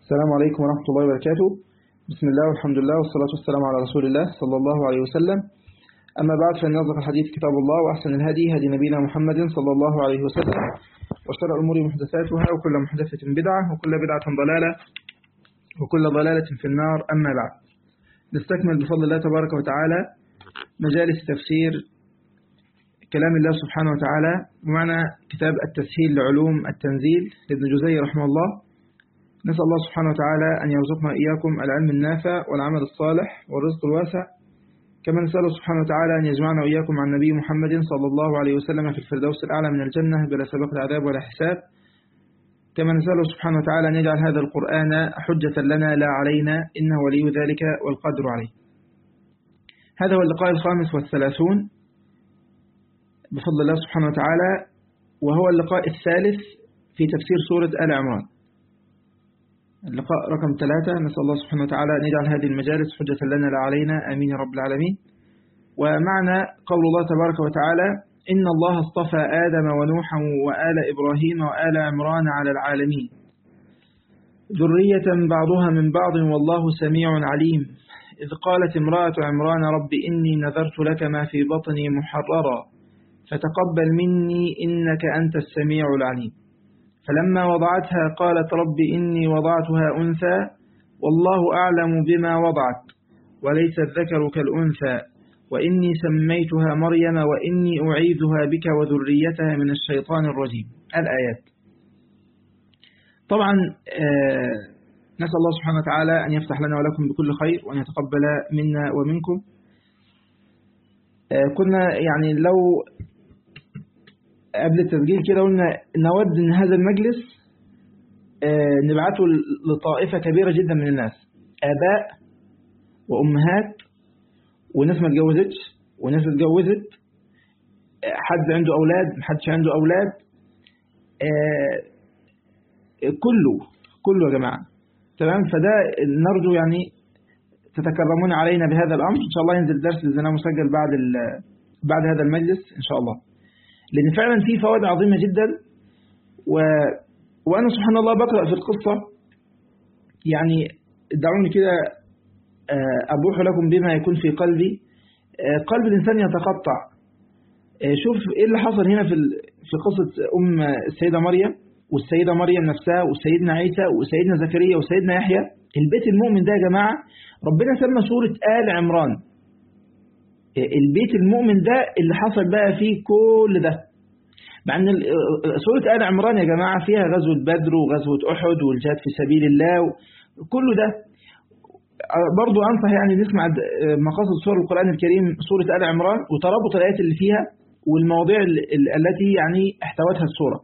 السلام عليكم ورحمة الله وبركاته بسم الله والحمد لله والصلاة والسلام على رسول الله صلى الله عليه وسلم أما بعد فإن أصدق الحديث كتاب الله وأحسن الهدي هدي نبينا محمد صلى الله عليه وسلم وشر الأمور محدثاتها وكل محدثة بدعة وكل بدعة ضلالة وكل ضلالة في النار أما بعد نستكمل بفضل الله تبارك وتعالى مجالس تفسير كلام الله سبحانه وتعالى بمعنى كتاب التسهيل لعلوم التنزيل لابن جزي رحمه الله نسأل الله سبحانه وتعالى أن يرزقنا إياكم العلم النافع والعمل الصالح والرزق الواسع كما نسأله سبحانه وتعالى أن يجمعنا وإياكم عن النبي محمد صلى الله عليه وسلم في الفردوس الأعلى من الجنة بلا سبق العذاب ولا حساب كما نسأله سبحانه وتعالى أن يجعل هذا القرآن حجة لنا لا علينا إنه ولي ذلك والقدر عليه هذا هو اللقاء الخامس والثلاثون بفضل الله سبحانه وتعالى وهو اللقاء الثالث في تفسير سورة آل عمران اللقاء رقم ثلاثة نسأل الله سبحانه وتعالى أن يجعل هذه المجالس حجة لنا لا علينا آمين يا رب العالمين ومعنى قول الله تبارك وتعالى إن الله اصطفى آدم ونوحا وآل إبراهيم وآل عمران على العالمين ذرية بعضها من بعض والله سميع عليم إذ قالت امرأة عمران رب إني نذرت لك ما في بطني محررا فتقبل مني إنك أنت السميع العليم فلما وضعتها قالت رب إني وضعتها أنثى والله أعلم بما وضعت وليس الذكر كالأنثى وإني سميتها مريم وإني أعيذها بك وذريتها من الشيطان الرجيم الآيات طبعا نسأل الله سبحانه وتعالى أن يفتح لنا ولكم بكل خير وأن يتقبل منا ومنكم كنا يعني لو قبل التسجيل كده قلنا نود ان هذا المجلس نبعته لطائفة كبيرة جدا من الناس آباء وأمهات وناس ما اتجوزتش وناس اتجوزت حد عنده أولاد محدش عنده أولاد كله كله يا جماعة تمام فده نرجو يعني تتكرمون علينا بهذا الأمر إن شاء الله ينزل درس للزنا مسجل بعد بعد هذا المجلس إن شاء الله لأن فعلا في فوائد عظيمة جدا و... وأنا سبحان الله بقرأ في القصة يعني دعوني كده أبوح لكم بما يكون في قلبي قلب الإنسان يتقطع شوف إيه اللي حصل هنا في في قصة أم السيدة مريم والسيدة مريم نفسها وسيدنا عيسى وسيدنا زكريا وسيدنا يحيى البيت المؤمن ده يا جماعة ربنا سمى سورة آل عمران البيت المؤمن ده اللي حصل بقى فيه كل ده مع ان سورة آل عمران يا جماعة فيها غزوة بدر وغزوة أحد والجهاد في سبيل الله وكل ده برضو أنصح يعني نسمع مقاصد سور القرآن الكريم سورة آل عمران وترابط الآيات اللي فيها والمواضيع التي يعني احتوتها السورة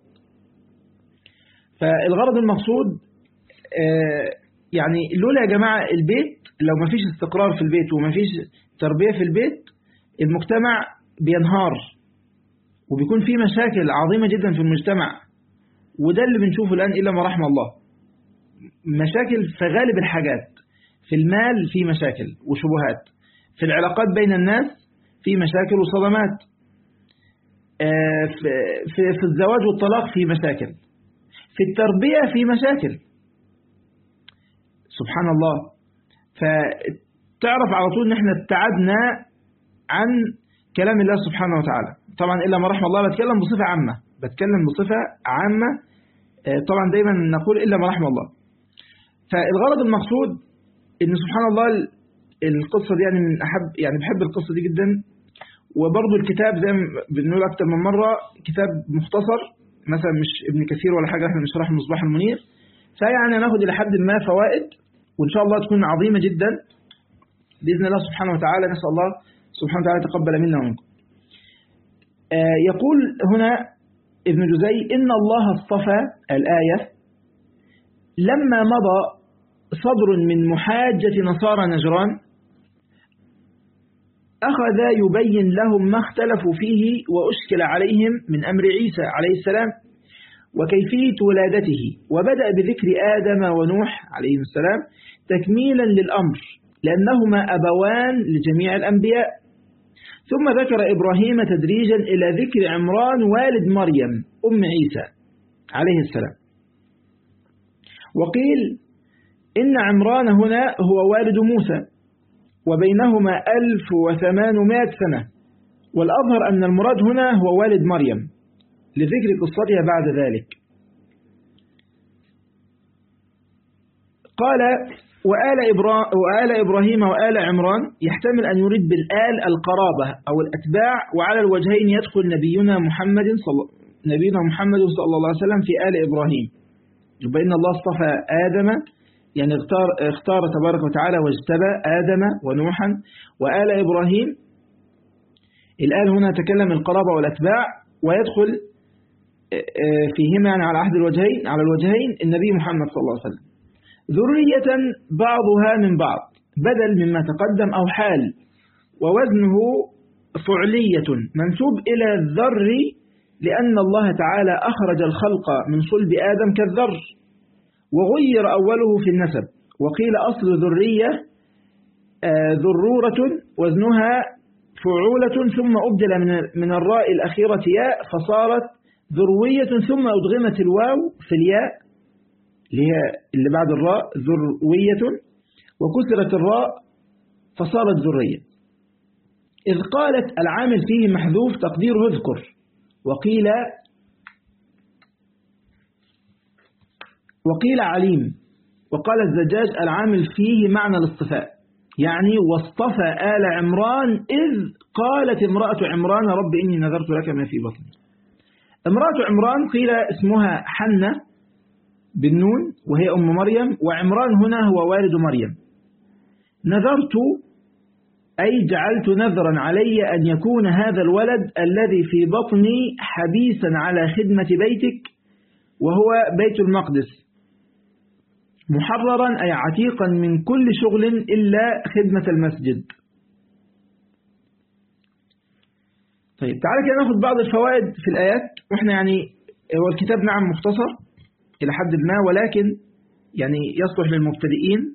فالغرض المقصود يعني لولا يا جماعة البيت لو ما فيش استقرار في البيت وما فيش تربية في البيت المجتمع بينهار وبيكون في مشاكل عظيمة جدا في المجتمع وده اللي بنشوفه الآن إلا ما رحم الله مشاكل في غالب الحاجات في المال في مشاكل وشبهات في العلاقات بين الناس في مشاكل وصدمات في الزواج والطلاق في مشاكل في التربية في مشاكل سبحان الله فتعرف على طول ان احنا ابتعدنا عن كلام الله سبحانه وتعالى طبعا إلا ما رحم الله بتكلم بصفة عامة بتكلم بصفة عامة طبعا دايما نقول إلا ما رحم الله فالغرض المقصود ان سبحان الله القصة دي يعني من أحب يعني بحب القصة دي جدا وبرضه الكتاب زي ما بنقول أكتر من مرة كتاب مختصر مثلا مش ابن كثير ولا حاجة احنا بنشرح المصباح المنير فيعني ناخد إلى حد ما فوائد وإن شاء الله تكون عظيمة جدا بإذن الله سبحانه وتعالى نسأل الله سبحانه وتعالى تقبل منا ومنكم آه يقول هنا ابن جزي إن الله اصطفى الآية لما مضى صدر من محاجة نصارى نجران أخذ يبين لهم ما اختلفوا فيه وأشكل عليهم من أمر عيسى عليه السلام وكيفية ولادته وبدأ بذكر آدم ونوح عليهم السلام تكميلا للأمر لأنهما أبوان لجميع الأنبياء ثم ذكر إبراهيم تدريجا إلى ذكر عمران والد مريم أم عيسى عليه السلام وقيل إن عمران هنا هو والد موسى وبينهما ألف وثمانمائة سنة والأظهر أن المراد هنا هو والد مريم لذكر قصتها بعد ذلك قال وآل, إبرا وآل إبراهيم وآل عمران يحتمل أن يريد بالآل القرابة أو الأتباع وعلى الوجهين يدخل نبينا محمد صلى نبينا محمد صلى الله عليه وسلم في آل إبراهيم يبقى إن الله اصطفى آدم يعني اختار, اختار تبارك وتعالى واجتبى آدم ونوحا وآل إبراهيم الآل هنا تكلم القرابة والأتباع ويدخل فيهما يعني على عهد الوجهين على الوجهين النبي محمد صلى الله عليه وسلم ذرية بعضها من بعض بدل مما تقدم أو حال ووزنه فعلية منسوب إلى الذر لأن الله تعالى أخرج الخلق من صلب آدم كالذر وغير أوله في النسب وقيل أصل ذرية ذرورة وزنها فعولة ثم أبدل من من الراء الأخيرة ياء فصارت ذروية ثم أدغمت الواو في الياء اللي هي اللي بعد الراء ذروية وكسرت الراء فصارت ذرية إذ قالت العامل فيه محذوف تقديره اذكر وقيل وقيل عليم وقال الزجاج العامل فيه معنى الاصطفاء يعني واصطفى آل عمران إذ قالت امرأة عمران رب إني نذرت لك ما في بطني امرأة عمران قيل اسمها حنة بالنون وهي أم مريم وعمران هنا هو والد مريم نذرت أي جعلت نذرا علي أن يكون هذا الولد الذي في بطني حبيسا على خدمة بيتك وهو بيت المقدس محررا أي عتيقا من كل شغل إلا خدمة المسجد طيب تعالى كده ناخد بعض الفوائد في الآيات وإحنا يعني هو الكتاب نعم مختصر إلى حد ما ولكن يعني يصلح للمبتدئين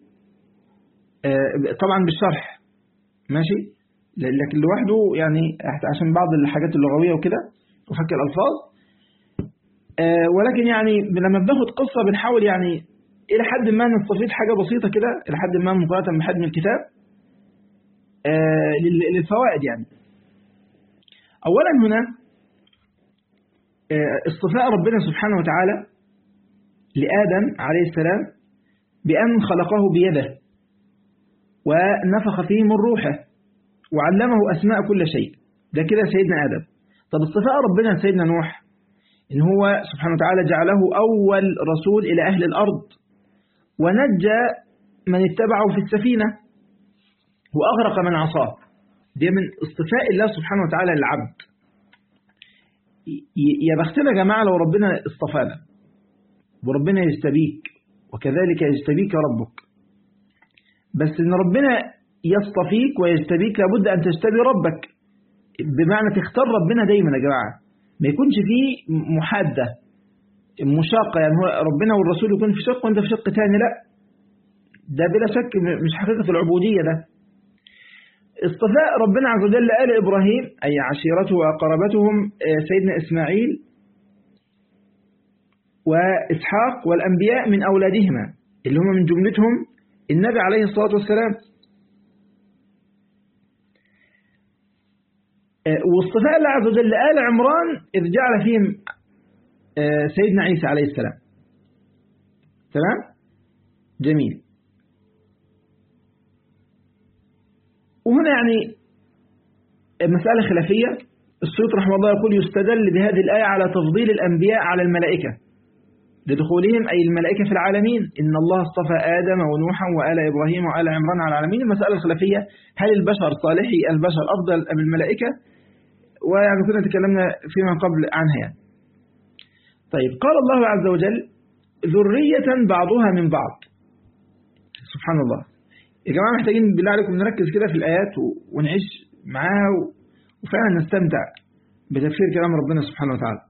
طبعا بالشرح ماشي لكن لوحده يعني عشان بعض الحاجات اللغوية وكده وفك الألفاظ ولكن يعني لما بناخد قصة بنحاول يعني إلى حد ما نستفيد حاجة بسيطة كده إلى حد ما مقارنة بحجم الكتاب للفوائد يعني أولا هنا اصطفاء ربنا سبحانه وتعالى لآدم عليه السلام بأن خلقه بيده ونفخ فيه من روحه وعلمه أسماء كل شيء ده كده سيدنا آدم طب اصطفاء ربنا سيدنا نوح إن هو سبحانه وتعالى جعله أول رسول إلى أهل الأرض ونجى من اتبعه في السفينة وأغرق من عصاه دي من اصطفاء الله سبحانه وتعالى للعبد يا بختنا يا جماعة لو ربنا اصطفانا وربنا يجتبيك وكذلك يجتبيك ربك بس ان ربنا يصطفيك ويجتبيك لابد ان تجتبي ربك بمعنى تختار ربنا دايما يا جماعة ما يكونش فيه محادة مشاقة يعني هو ربنا والرسول يكون في شق وانت في شق تاني لا ده بلا شك مش حقيقة العبودية ده اصطفاء ربنا عز وجل آل إبراهيم أي عشيرته وقرابتهم سيدنا إسماعيل وإسحاق والأنبياء من أولادهما اللي هم من جملتهم النبي عليه الصلاة والسلام واصطفاء الله عز وجل آل عمران إذ جعل فيهم سيدنا عيسى عليه السلام تمام جميل وهنا يعني مسألة خلافية السيوط رحمه الله يقول يستدل بهذه الآية على تفضيل الأنبياء على الملائكة لدخولهم أي الملائكة في العالمين إن الله اصطفى آدم ونوحا وآل إبراهيم وآل عمران على العالمين المسألة الخلافية هل البشر صالحي البشر أفضل أم الملائكة ويعني كنا تكلمنا فيما قبل عنها يعني. طيب قال الله عز وجل ذرية بعضها من بعض سبحان الله يا جماعة محتاجين بالله عليكم نركز كده في الآيات ونعيش معاها وفعلا نستمتع بتفسير كلام ربنا سبحانه وتعالى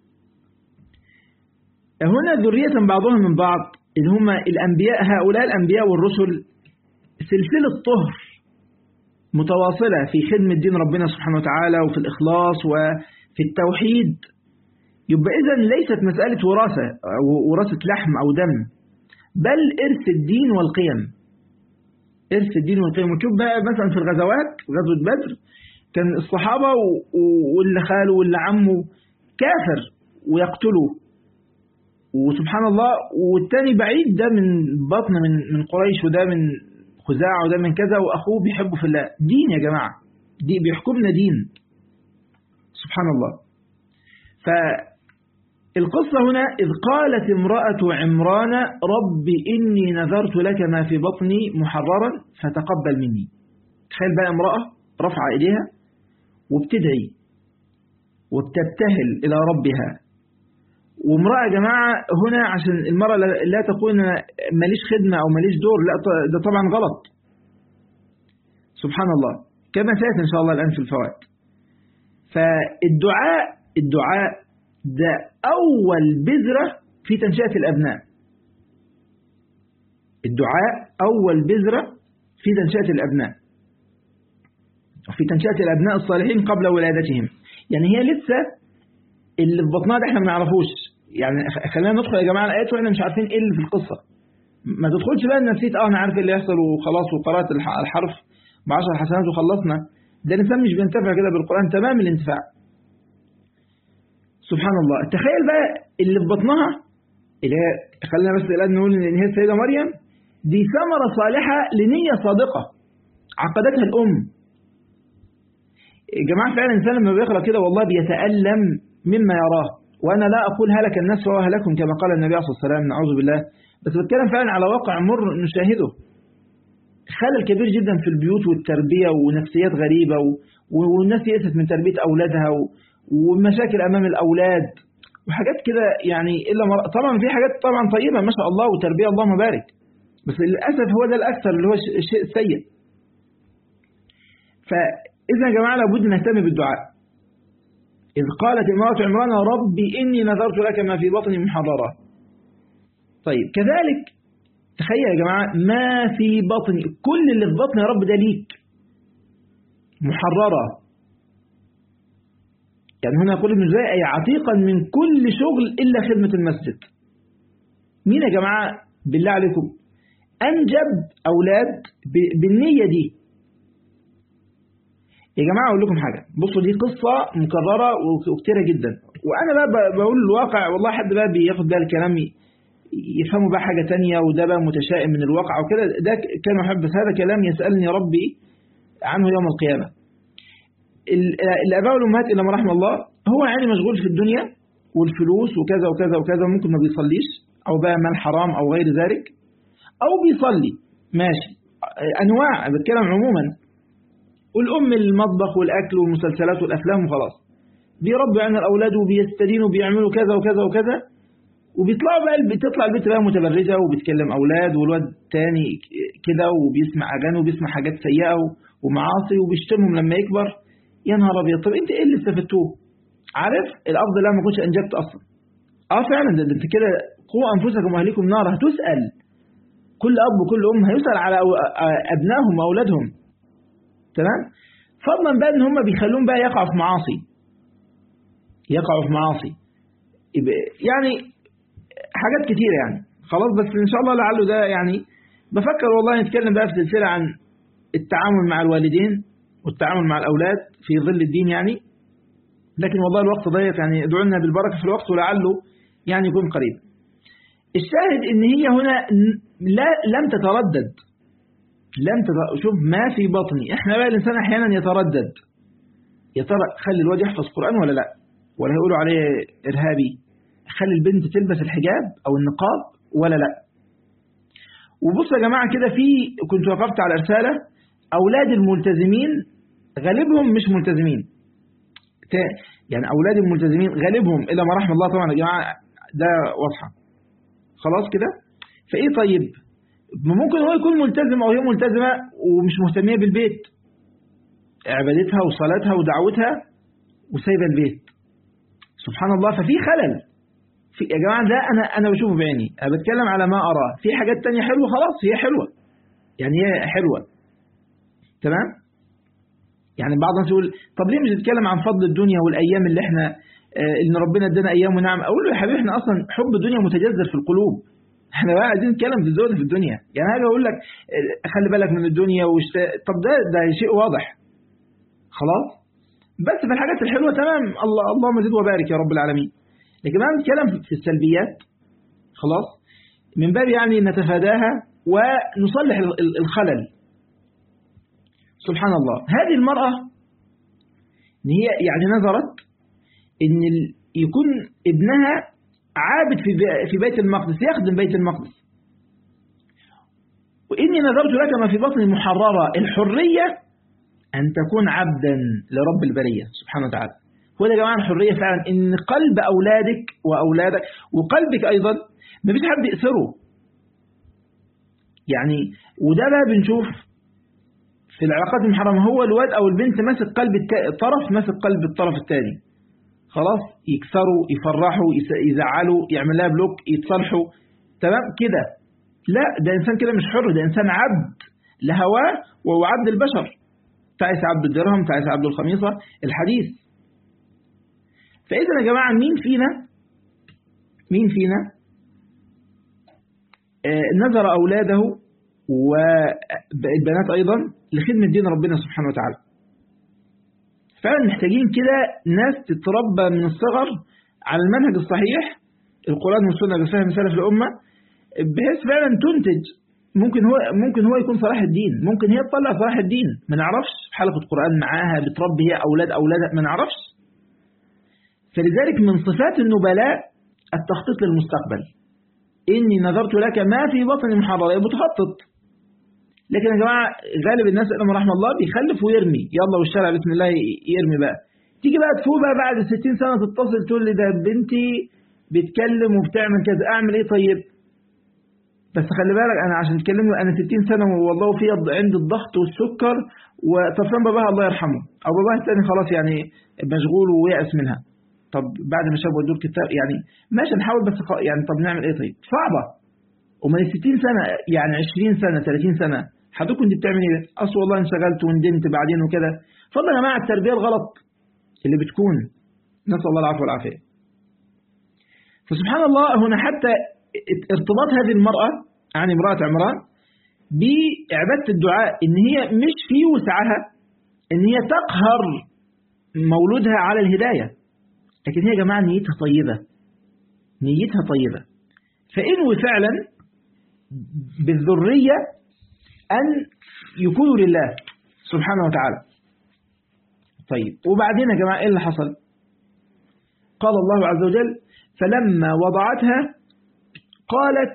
هنا ذرية بعضهم من بعض اللي هم الأنبياء هؤلاء الأنبياء والرسل سلسلة طهر متواصلة في خدمة دين ربنا سبحانه وتعالى وفي الإخلاص وفي التوحيد يبقى إذن ليست مسألة وراثة أو وراثة لحم أو دم بل إرث الدين والقيم إرث الدين والقيم وتشوف بقى مثلا في الغزوات غزوة بدر كان الصحابة واللي خاله واللي عمه كافر ويقتلوه وسبحان الله والتاني بعيد ده من بطن من من قريش وده من خزاعة وده من كذا وأخوه بيحبه في الله دين يا جماعة دي بيحكمنا دين سبحان الله فالقصة هنا إذ قالت امرأة عمران رب إني نذرت لك ما في بطني محررا فتقبل مني تخيل بقى امرأة رفع إليها وبتدعي وبتبتهل إلى ربها وامرأة يا جماعة هنا عشان المرأة لا تقول ماليش خدمة أو ماليش دور لا ده طبعا غلط سبحان الله كما سيأتي إن شاء الله الآن في الفوائد فالدعاء الدعاء ده أول بذرة في تنشئة الأبناء الدعاء أول بذرة في تنشئة الأبناء في تنشئة الأبناء الصالحين قبل ولادتهم يعني هي لسه اللي في بطنها ده احنا ما نعرفوش يعني خلينا ندخل يا جماعه الايات واحنا مش عارفين ايه اللي في القصه ما تدخلش بقى نسيت اه انا عارف اللي يحصل وخلاص وقرات الحرف ب 10 حسنات وخلصنا ده الانسان مش بينتفع كده بالقران تمام الانتفاع سبحان الله تخيل بقى اللي في بطنها اللي هي خلينا بس الان نقول ان هي السيده مريم دي ثمره صالحه لنيه صادقه عقدتها الام يا جماعه فعلا الانسان لما بيقرا كده والله بيتالم مما يراه وأنا لا أقول هلك الناس وهو هلكهم كما قال النبي عليه الصلاة والسلام نعوذ بالله بس بتكلم فعلا على واقع مر نشاهده خلل كبير جدا في البيوت والتربية ونفسيات غريبة والناس يأست من تربية أولادها ومشاكل أمام الأولاد وحاجات كده يعني إلا مر... طبعا في حاجات طبعا طيبة ما شاء الله وتربية اللهم بارك بس للأسف هو ده الأكثر اللي هو الشيء السيء فإذا يا جماعة لابد نهتم بالدعاء إذ قالت امرأة عمران ربي إني نذرت لك ما في بطني محررة طيب كذلك تخيل يا جماعة ما في بطني كل اللي في بطني يا رب ده ليك محررة يعني هنا يقول ابن زي أي عتيقا من كل شغل إلا خدمة المسجد مين يا جماعة بالله عليكم أنجب أولاد بالنية دي يا جماعة أقول لكم حاجة بصوا دي قصة مكررة وكتيرة جدا وأنا بقى بقول الواقع والله حد بقى بياخد بقى الكلام يفهموا بقى حاجة تانية وده بقى متشائم من الواقع وكده ده كان يحب بس هذا كلام يسألني ربي عنه يوم القيامة الآباء والأمهات إلا ما رحم الله هو يعني مشغول في الدنيا والفلوس وكذا وكذا وكذا ممكن ما بيصليش أو بقى مال حرام أو غير ذلك أو بيصلي ماشي أنواع بتكلم عموما والأم المطبخ والأكل والمسلسلات والأفلام وخلاص بيربوا عن الأولاد وبيستدينوا وبيعملوا كذا وكذا وكذا وبيطلعوا بقى بتطلع البيت بقى متبرجة وبتكلم أولاد والواد تاني كده وبيسمع أغاني وبيسمع حاجات سيئة ومعاصي وبيشتمهم لما يكبر يا نهار أبيض طب أنت إيه اللي استفدتوه؟ عارف الأفضل لا ما كنتش أنجبت أصلا أه فعلا ده أنت كده قوا أنفسكم وأهليكم نار هتسأل كل أب وكل أم هيسأل على أبنائهم وأولادهم تمام فضلا بقى ان هم بيخلون بقى يقعوا في معاصي يقعوا في معاصي يعني حاجات كتيرة يعني خلاص بس ان شاء الله لعله ده يعني بفكر والله نتكلم بقى في سلسلة عن التعامل مع الوالدين والتعامل مع الأولاد في ظل الدين يعني لكن والله الوقت ضيق يعني ادعوا لنا بالبركة في الوقت ولعله يعني يكون قريب الشاهد ان هي هنا لا لم تتردد لم تت... شوف ما في بطني احنا بقى الانسان احيانا يتردد يا ترى خلي الواد يحفظ قرآن ولا لا ولا هيقولوا عليه ارهابي خلي البنت تلبس الحجاب او النقاب ولا لا وبصوا يا جماعة كده في كنت وقفت على رسالة اولاد الملتزمين غالبهم مش ملتزمين يعني اولاد الملتزمين غالبهم الا ما رحم الله طبعا يا جماعة ده واضحة خلاص كده فايه طيب ممكن هو يكون ملتزم أو هي ملتزمة ومش مهتمية بالبيت عبادتها وصلاتها ودعوتها وسايبة البيت سبحان الله ففي خلل في يا جماعة ده أنا أنا بشوفه بعيني أنا بتكلم على ما أراه في حاجات تانية حلوة خلاص هي حلوة يعني هي حلوة تمام يعني بعض الناس يقول طب ليه مش نتكلم عن فضل الدنيا والأيام اللي احنا ان ربنا ادانا أيام ونعم أقول له يا حبيبي احنا أصلا حب الدنيا متجذر في القلوب احنا بقى عايزين نتكلم في الزهد في الدنيا يعني هاجي اقول لك اه، خلي بالك من الدنيا وشت... طب ده ده شيء واضح خلاص بس في الحاجات الحلوه تمام الله اللهم زد وبارك يا رب العالمين لكن بقى نتكلم في السلبيات خلاص من باب يعني نتفاداها ونصلح ال- ال- الخلل سبحان الله هذه المرأة إن هي يعني نظرت إن ال- يكون ابنها عابد في بي- في بيت المقدس يخدم بيت المقدس وإني نذرت لك ما في بطني محررة الحرية أن تكون عبدا لرب البرية سبحانه وتعالى هو ده يا جماعة الحرية فعلا إن قلب أولادك وأولادك وقلبك أيضا ما فيش حد يأسره يعني وده بقى بنشوف في العلاقات المحرمة هو الواد أو البنت ماسك قلب التا- الطرف ماسك قلب الطرف الثاني خلاص يكسروا يفرحوا يس- يزعلوا يعمل لها بلوك يتصالحوا تمام كده لا ده إنسان كده مش حر ده إنسان عبد لهواه وهو عبد البشر تعس عبد الدرهم تعس عبد الخميصة الحديث فإذا يا جماعة مين فينا مين فينا آه، نذر أولاده والبنات أيضا لخدمة دين ربنا سبحانه وتعالى فعلا محتاجين كده ناس تتربى من الصغر على المنهج الصحيح القرآن والسنة بفهم سلف الأمة بحيث فعلا تنتج ممكن هو ممكن هو يكون صلاح الدين ممكن هي تطلع صلاح الدين ما نعرفش حلقة قرآن معاها بتربي هي أولاد أولادها ما نعرفش فلذلك من صفات النبلاء التخطيط للمستقبل إني نذرت لك ما في بطن محررة بتخطط لكن يا جماعة غالب الناس لهم رحمة الله بيخلف ويرمي يلا والشارع بسم الله يرمي بقى تيجي بقى تفوق بقى بعد 60 سنة تتصل تقول لي ده بنتي بتكلم وبتعمل كذا أعمل إيه طيب بس خلي بالك أنا عشان تكلمني أنا 60 سنة والله في عندي الضغط والسكر وطب فين باباها الله يرحمه أو باباها الثاني خلاص يعني مشغول ويأس منها طب بعد ما شاب ودول كتاب يعني ماشي نحاول بس خ- يعني طب نعمل ايه طيب صعبة ومن 60 سنة يعني 20 سنة 30 سنة حضرتك كنت بتعمل ايه اصل والله انشغلت وندمت بعدين وكده فضل يا جماعة التربية الغلط اللي بتكون نسأل الله العفو والعافية فسبحان الله هنا حتى ارتباط هذه المرأة عن امرأة عمران بعبادة الدعاء ان هي مش في وسعها ان هي تقهر مولودها على الهداية لكن هي يا جماعة نيتها طيبة نيتها طيبة فإنوي فعلا بالذرية أن يكونوا لله سبحانه وتعالى طيب وبعدين يا جماعة إيه اللي حصل قال الله عز وجل فلما وضعتها قالت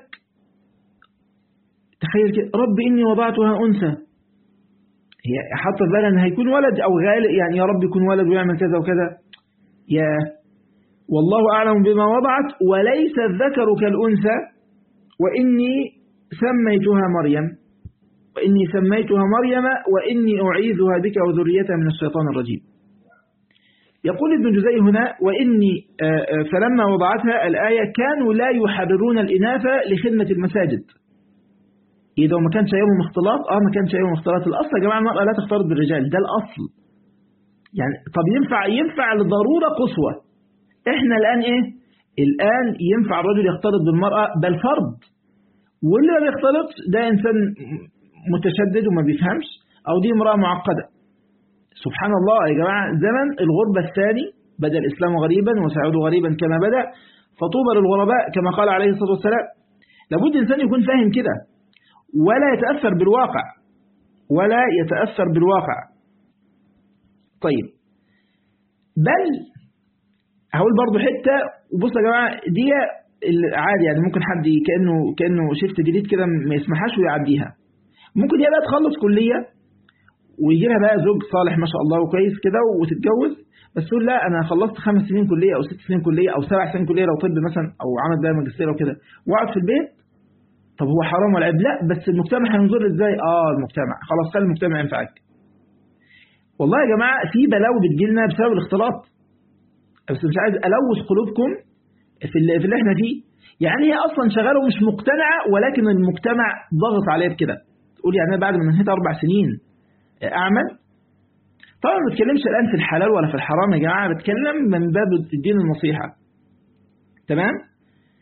تخيل كده رب إني وضعتها أنثى هي حاطه في بالها ان هيكون ولد او غالب يعني يا رب يكون ولد ويعمل كذا وكذا يا والله أعلم بما وضعت وليس الذكر كالأنثى وإني سميتها مريم وإني سميتها مريم وإني أعيذها بك وذريتها من الشيطان الرجيم يقول ابن جزي هنا وإني آه، آه، فلما وضعتها الآية كانوا لا يحررون الإناث لخدمة المساجد إذا ما كانش يوم اختلاط آه ما كانش يوم اختلاط الأصل يا جماعة المرأة لا تختلط بالرجال ده الأصل يعني طب ينفع ينفع لضرورة قصوى احنا الآن ايه الآن ينفع الرجل يختلط بالمرأة بل فرض واللي ما بيختلطش ده إنسان متشدد وما بيفهمش أو دي امرأة معقدة سبحان الله يا جماعة زمن الغربة الثاني بدأ الإسلام غريبا وسيعود غريبا كما بدأ فطوبى للغرباء كما قال عليه الصلاة والسلام لابد إنسان يكون فاهم كده ولا يتأثر بالواقع ولا يتأثر بالواقع طيب بل هقول برضو حتة وبص يا جماعة دي عادي يعني ممكن حد كأنه كأنه شفت جديد كده ما يسمحهاش ويعديها ممكن هي بقى تخلص كلية ويجي لها بقى زوج صالح ما شاء الله وكويس كده وتتجوز بس تقول لا انا خلصت خمس سنين كليه او ست سنين كليه او سبع سنين كليه لو طب مثلا او عملت بقى ماجستير وكده واقعد في البيت طب هو حرام ولا عيب لا بس المجتمع هينظر لي ازاي اه المجتمع خلاص خلي المجتمع ينفعك والله يا جماعه في بلاوي بتجيلنا بسبب الاختلاط بس مش عايز الوث قلوبكم في اللي, في اللي احنا فيه يعني هي اصلا شغاله ومش مقتنعه ولكن المجتمع ضغط عليها بكده تقول يعني انا بعد ما انهيت اربع سنين اعمل طبعا ما بتكلمش الان في الحلال ولا في الحرام يا جماعه بتكلم من باب الدين النصيحه تمام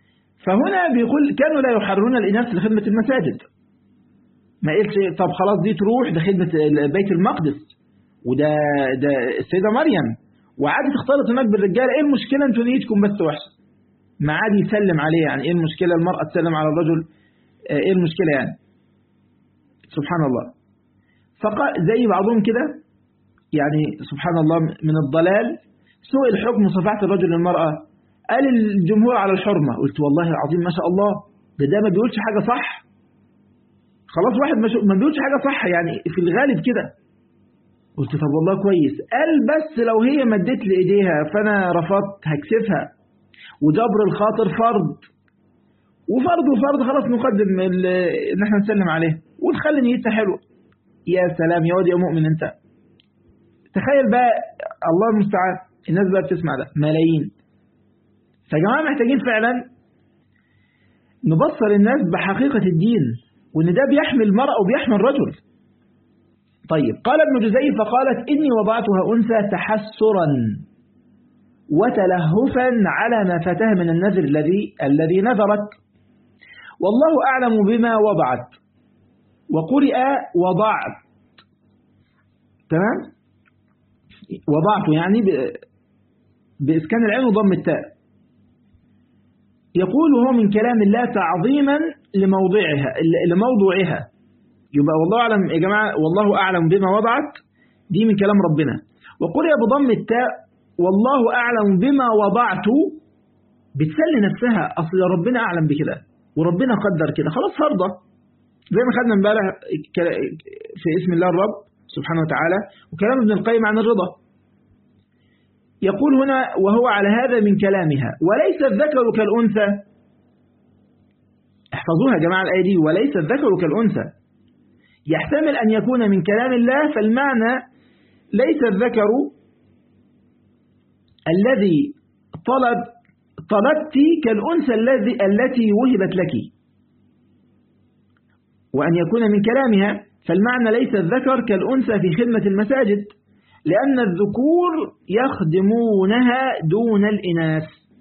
فهنا بيقول كانوا لا يحررون الإناث لخدمة المساجد ما قلتش طب خلاص دي تروح لخدمة بيت المقدس وده ده السيدة مريم وعادي تختلط هناك بالرجال ايه المشكلة انتوا نيتكم بس وحشة ما عادي يسلم عليه يعني ايه المشكلة المرأة تسلم على الرجل ايه المشكلة يعني سبحان الله فقال زي بعضهم كده يعني سبحان الله من الضلال سوء الحكم صفعت الرجل للمرأة قال الجمهور على الحرمة قلت والله العظيم ما شاء الله ده ده ما بيقولش حاجة صح خلاص واحد ما بيقولش حاجة صح يعني في الغالب كده قلت طب والله كويس قال بس لو هي مدت لي ايديها فانا رفضت هكسفها وجبر الخاطر فرض وفرض وفرض خلاص نقدم ان احنا نسلم عليه ونخلي نيتها حلوه يا سلام يا واد يا مؤمن انت تخيل بقى الله المستعان الناس بقى بتسمع ده ملايين فيا جماعه محتاجين فعلا نبصر الناس بحقيقه الدين وان ده بيحمي المرأة وبيحمي الرجل طيب قال ابن جزي فقالت إني وضعتها أنثى تحسرا وتلهفا على ما فاتها من النذر الذي الذي نذرت والله أعلم بما وضعت وقرئ وضعت تمام وضعت يعني بإسكان العين وضم التاء يقول هو من كلام الله تعظيما لموضعها لموضوعها يبقى والله أعلم يا جماعة والله أعلم بما وضعت دي من كلام ربنا وقرئ بضم التاء والله أعلم بما وضعت بتسلي نفسها أصل ربنا أعلم بكده وربنا قدر كده خلاص فرضة زي ما خدنا امبارح في اسم الله الرب سبحانه وتعالى وكلام ابن القيم عن الرضا يقول هنا وهو على هذا من كلامها وليس الذكر كالأنثى احفظوها يا جماعة الآية دي وليس الذكر كالأنثى يحتمل أن يكون من كلام الله فالمعنى ليس الذكر الذي طلب طلبت كالأنثى الذي التي وهبت لك وأن يكون من كلامها فالمعنى ليس الذكر كالأنثى في خدمة المساجد لأن الذكور يخدمونها دون الإناث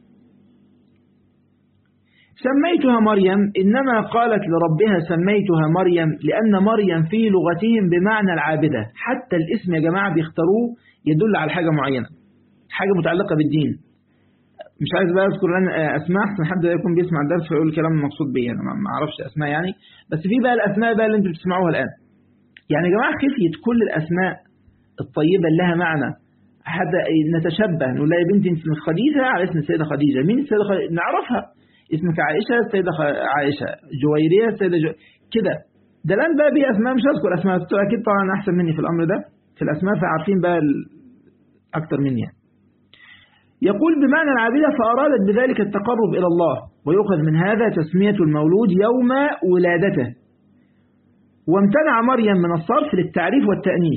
سميتها مريم إنما قالت لربها سميتها مريم لأن مريم في لغتهم بمعنى العابدة حتى الاسم يا جماعة بيختاروه يدل على حاجة معينة حاجة متعلقة بالدين مش عايز بقى أذكر لنا أسماء أحسن حد يكون بيسمع الدرس فيقول الكلام المقصود بيه أنا ما أعرفش أسماء يعني بس في بقى الأسماء بقى اللي أنتم بتسمعوها الآن يعني يا جماعة خفية كل الأسماء الطيبة اللي لها معنى حتى نتشبه نقول لها يا بنتي انت من خديجة على اسم السيدة خديجة مين السيدة خديجة نعرفها اسمك عائشة السيدة عائشة جويرية السيدة جو... كده ده الآن بقى بيه أسماء مش هذكر أسماء أكيد طبعا أحسن مني في الأمر ده في الأسماء فعارفين بقى أكتر مني يعني. يقول بمعنى العابدة فأرادت بذلك التقرب إلى الله ويؤخذ من هذا تسمية المولود يوم ولادته وامتنع مريم من الصرف للتعريف والتأنيث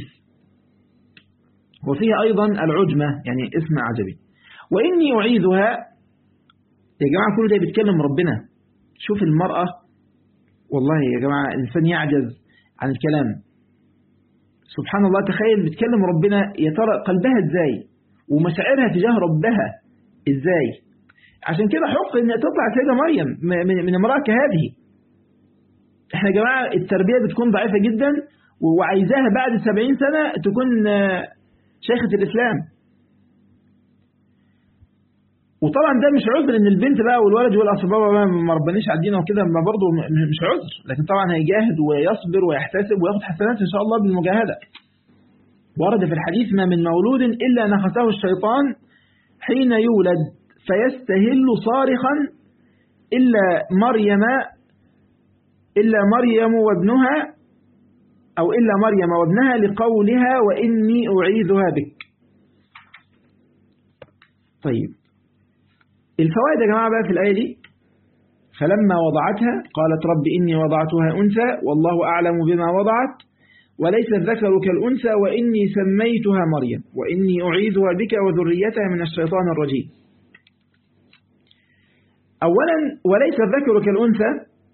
وفيها أيضا العجمة يعني اسم عجبي وإني أعيذها يا جماعة كل ده بيتكلم ربنا شوف المرأة والله يا جماعة الإنسان يعجز عن الكلام سبحان الله تخيل بيتكلم ربنا يا ترى قلبها ازاي ومشاعرها تجاه ربها ازاي عشان كده حق ان تطلع سيدة مريم من, من امرأة كهذه احنا يا جماعة التربية بتكون ضعيفة جدا وعايزاها بعد سبعين سنة تكون شيخة الإسلام وطبعا ده مش عذر ان البنت بقى والولد يقول اصل بابا ما ربنيش على الدين وكده ما برضه مش عذر لكن طبعا هيجاهد ويصبر ويحتسب وياخد حسنات ان شاء الله بالمجاهده ورد في الحديث ما من مولود الا نخسه الشيطان حين يولد فيستهل صارخا الا مريم الا مريم وابنها او الا مريم وابنها لقولها واني اعيذها بك طيب الفوائد يا جماعة بقى في الآية دي فلما وضعتها قالت رب إني وضعتها أنثى والله أعلم بما وضعت وليس الذكر كالأنثى وإني سميتها مريم وإني أعيذها بك وذريتها من الشيطان الرجيم أولا وليس الذكر كالأنثى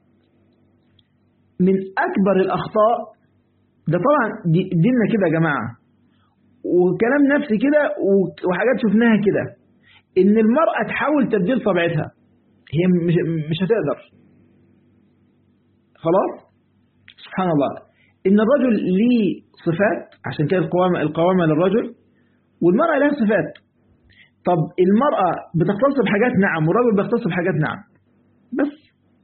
من أكبر الأخطاء ده طبعا ديننا كده يا جماعة وكلام نفسي كده وحاجات شفناها كده ان المرأة تحاول تبديل طبيعتها هي مش, مش هتقدر خلاص سبحان الله إن الرجل ليه صفات عشان كده القوامة, القوامة للرجل والمرأة لها صفات طب المرأة بتختص بحاجات نعم والرجل بيختص بحاجات نعم بس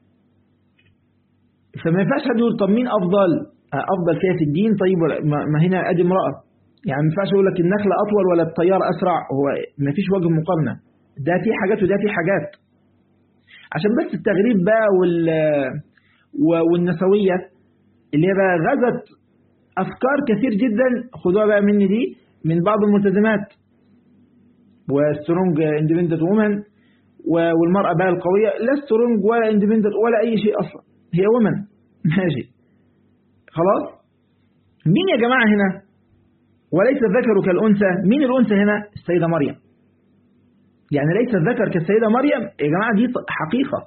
فما ينفعش حد يقول طب مين أفضل أفضل فيها في الدين طيب ما هنا أدي امرأة يعني ما ينفعش يقول لك النخلة أطول ولا الطيار أسرع هو ما فيش وجه مقارنة ده في حاجات وده في حاجات عشان بس التغريب بقى وال والنسوية اللي هي بقى غزت أفكار كثير جدا خدوها بقى مني دي من بعض الملتزمات وسترونج اندبندنت وومن والمرأة بقى القوية لا سترونج ولا اندبندنت ولا أي شيء أصلا هي وومن ماشي خلاص مين يا جماعة هنا وليس الذكر كالأنثى مين الأنثى هنا السيدة مريم يعني ليس الذكر كالسيدة مريم يا جماعة دي حقيقة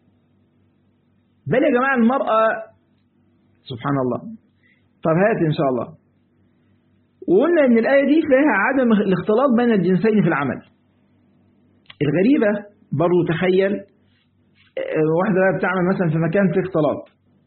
بل يا جماعة المرأة سبحان الله طب هات إن شاء الله وقلنا إن الآية دي فيها عدم الاختلاط بين الجنسين في العمل الغريبة برضو تخيل واحدة بتعمل مثلا في مكان فيه اختلاط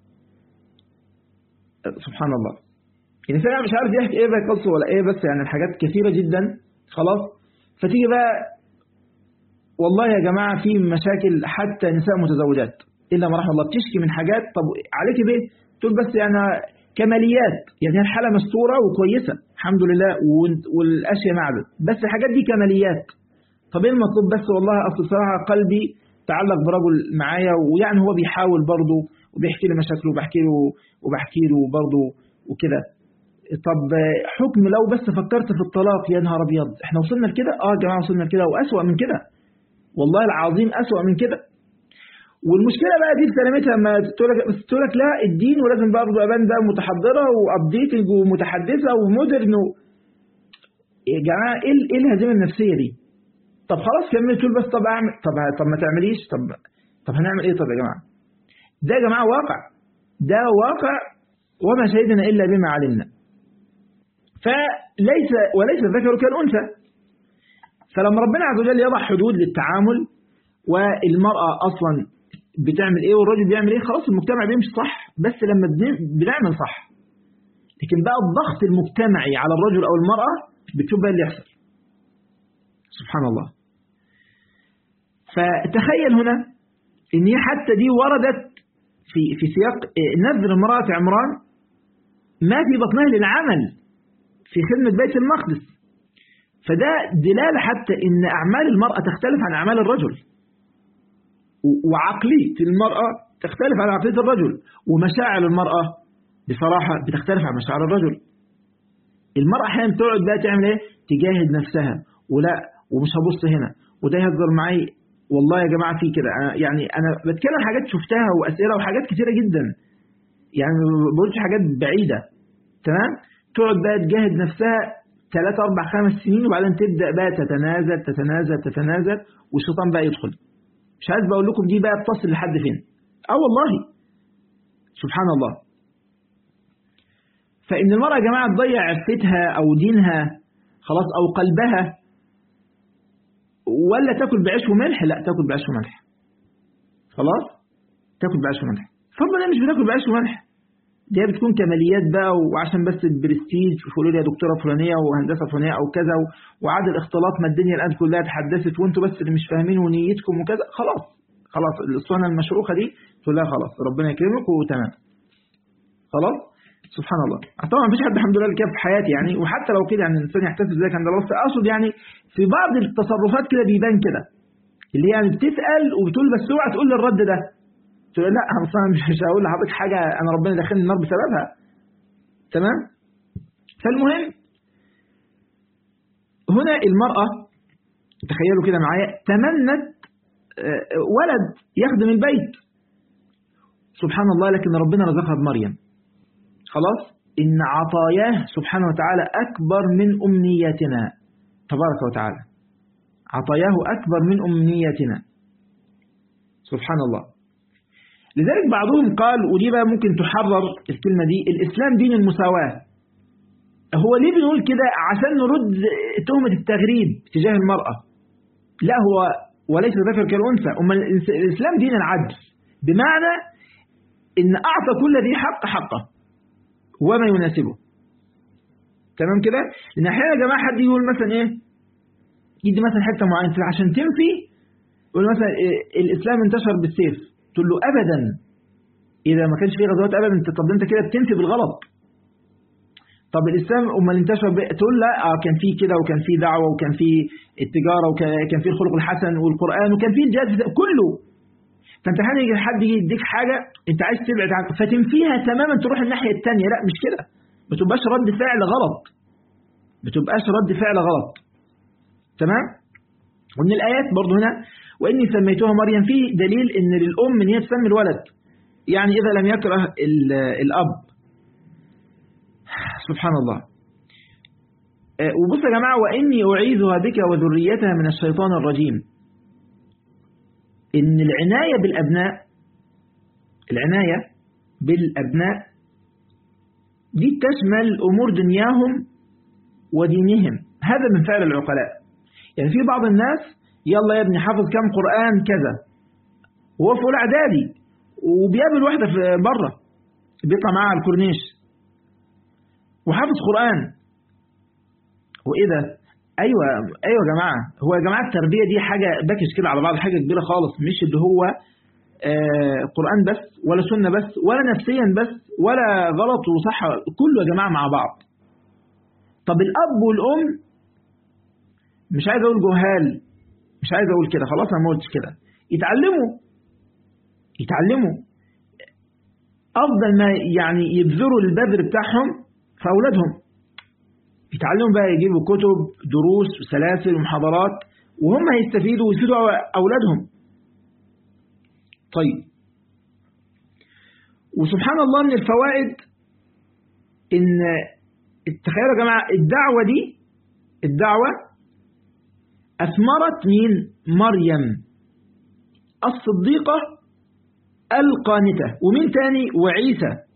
سبحان الله يعني فعلا مش عارف يحكي ايه بقى قصه ولا ايه بس يعني الحاجات كثيرة جدا خلاص فتيجي بقى والله يا جماعة في مشاكل حتى نساء متزوجات إلا ما رحم الله بتشكي من حاجات طب عليك بيه تقول بس يعني كماليات يعني الحالة مستورة وكويسة الحمد لله والأشياء معدل بس الحاجات دي كماليات طب ايه المطلوب بس والله أصل صراحة قلبي تعلق برجل معايا ويعني هو بيحاول برضه وبيحكي لي مشاكله وبحكي له وبحكي له برضه وكده طب حكم لو بس فكرت في الطلاق يا نهار ابيض احنا وصلنا لكده اه يا جماعه وصلنا لكده واسوأ من كده والله العظيم اسوأ من كده والمشكله بقى دي في سلامتها لما تقول لك بس تقول لك لا الدين ولازم برضه ابان بقى متحضره وابديتنج ومتحدثه ومودرن و... يا جماعه ايه ايه الهزيمه النفسيه دي طب خلاص كمل تقول بس طب اعمل طب طب ما تعمليش طب طب هنعمل ايه طب يا جماعه ده يا جماعه واقع ده واقع وما شهدنا الا بما علمنا فليس وليس الذكر كالانثى فلما ربنا عز وجل يضع حدود للتعامل والمرأة أصلا بتعمل إيه والراجل بيعمل إيه خلاص المجتمع بيمشي صح بس لما بنعمل صح لكن بقى الضغط المجتمعي على الرجل أو المرأة بتشوف بقى اللي يحصل سبحان الله فتخيل هنا إن هي حتى دي وردت في في سياق نذر امرأة عمران ما في بطنها للعمل في خدمة بيت المقدس فده دلالة حتى إن أعمال المرأة تختلف عن أعمال الرجل وعقلية المرأة تختلف عن عقلية الرجل ومشاعر المرأة بصراحة بتختلف عن مشاعر الرجل المرأة أحيانا تقعد بقى تعمل إيه تجاهد نفسها ولا ومش هبص هنا وده يهزر معي والله يا جماعة في كده يعني أنا بتكلم حاجات شفتها وأسئلة وحاجات كثيرة جدا يعني ما بقولش حاجات بعيدة تمام تقعد بقى تجاهد نفسها ثلاثة أربع خمس سنين وبعدين تبدأ بقى تتنازل تتنازل تتنازل والشيطان بقى يدخل مش عايز بقول لكم دي بقى بتصل لحد فين اه والله سبحان الله فإن المرأة يا جماعة تضيع عفتها أو دينها خلاص أو قلبها ولا تاكل بعيش وملح لا تاكل بعيش وملح خلاص تاكل بعيش وملح فضلا مش بتاكل بعيش وملح دي بتكون كماليات بقى وعشان بس البرستيج ويقولوا لي يا دكتوره فلانيه وهندسه فلانيه او كذا وعاد الاختلاط ما الدنيا الان كلها اتحدثت وانتوا بس اللي مش فاهمين ونيتكم وكذا خلاص خلاص الاسطوانه المشروخه دي تقول لها خلاص ربنا يكرمك وتمام خلاص سبحان الله طبعا مفيش حد الحمد لله كده في حياتي يعني وحتى لو كده يعني الانسان يحتسب ذلك عند الله بس اقصد يعني في بعض التصرفات كده بيبان كده اللي يعني بتسال وبتقول بس اوعى تقول لي الرد ده تقول لا انا مش هقول لحضرتك حاجه انا ربنا دخلني النار بسببها تمام فالمهم هنا المرأة تخيلوا كده معايا تمنت ولد يخدم البيت سبحان الله لكن ربنا رزقها بمريم خلاص إن عطاياه سبحانه وتعالى أكبر من أمنياتنا تبارك وتعالى عطاياه أكبر من أمنياتنا سبحان الله لذلك بعضهم قال ودي بقى ممكن تحرر الكلمة دي الإسلام دين المساواة هو ليه بنقول كده عشان نرد تهمة التغريب تجاه المرأة لا هو وليس ذكر كالأنثى أما الإسلام دين العدل بمعنى إن أعطى كل ذي حق حقه وما يناسبه تمام كده لأن أحيانا يا جماعة حد يقول مثلا إيه يدي مثلا حتة معينة عشان تنفي يقول مثلا إيه الإسلام انتشر بالسيف تقول له أبدا إذا ما كانش فيه غزوات أبدا طب أنت كده بتنفي بالغلط طب الإسلام أما انتشر تقول لا آه كان فيه كده وكان فيه دعوة وكان فيه التجارة وكان فيه الخلق الحسن والقرآن وكان فيه الجهاد كله فأنت حد يجي حد يجي يديك حاجة أنت عايز تبعد عنها فتنفيها تماما تروح الناحية الثانية لا مش كده ما تبقاش رد فعل غلط ما تبقاش رد فعل غلط تمام ومن الآيات برضه هنا وإني سميتها مريم فيه دليل إن للأم إن هي تسمي الولد يعني إذا لم يكره الأب سبحان الله وبص يا جماعة وإني أعيذها بك وذريتها من الشيطان الرجيم إن العناية بالأبناء العناية بالأبناء دي تشمل أمور دنياهم ودينهم هذا من فعل العقلاء يعني في بعض الناس يلا يا ابني حافظ كم قرآن كذا وهو في أولى إعدادي وبيقابل واحدة في بره بيطلع معاها على الكورنيش وحافظ قرآن وإيه ده أيوة أيوة يا جماعة هو يا جماعة التربية دي حاجة باكش كده على بعض حاجة كبيرة خالص مش اللي هو آه قرآن بس ولا سنة بس ولا نفسيا بس ولا غلط وصح كله يا جماعة مع بعض طب الأب والأم مش عايز أقول جهال مش عايز أقول كده خلاص أنا ما قلتش كده يتعلموا يتعلموا أفضل ما يعني يبذروا البذر بتاعهم في أولادهم يتعلموا بقى يجيبوا كتب دروس وسلاسل ومحاضرات وهم هيستفيدوا ويفيدوا أولادهم طيب وسبحان الله من الفوائد إن تخيلوا يا جماعة الدعوة دي الدعوة أثمرت مين مريم الصديقة القانتة ومين تاني وعيسى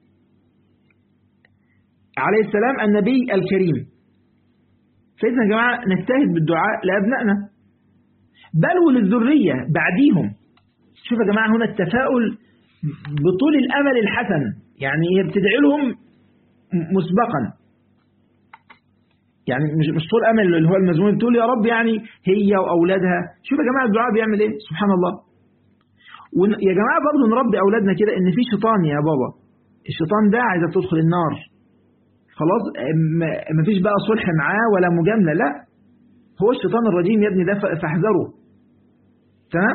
عليه السلام النبي الكريم فإذا يا جماعة نجتهد بالدعاء لأبنائنا بل وللذرية بعديهم شوف يا جماعة هنا التفاؤل بطول الأمل الحسن يعني هي بتدعي لهم مسبقا يعني مش مش طول امل اللي هو المزمون تقول يا رب يعني هي واولادها شوف يا جماعه الدعاء بيعمل ايه سبحان الله ويا جماعه برضه نربي اولادنا كده ان في شيطان يا بابا الشيطان ده عايزه تدخل النار خلاص ما فيش بقى صلح معاه ولا مجامله لا هو الشيطان الرجيم يا ابني ده فاحذره تمام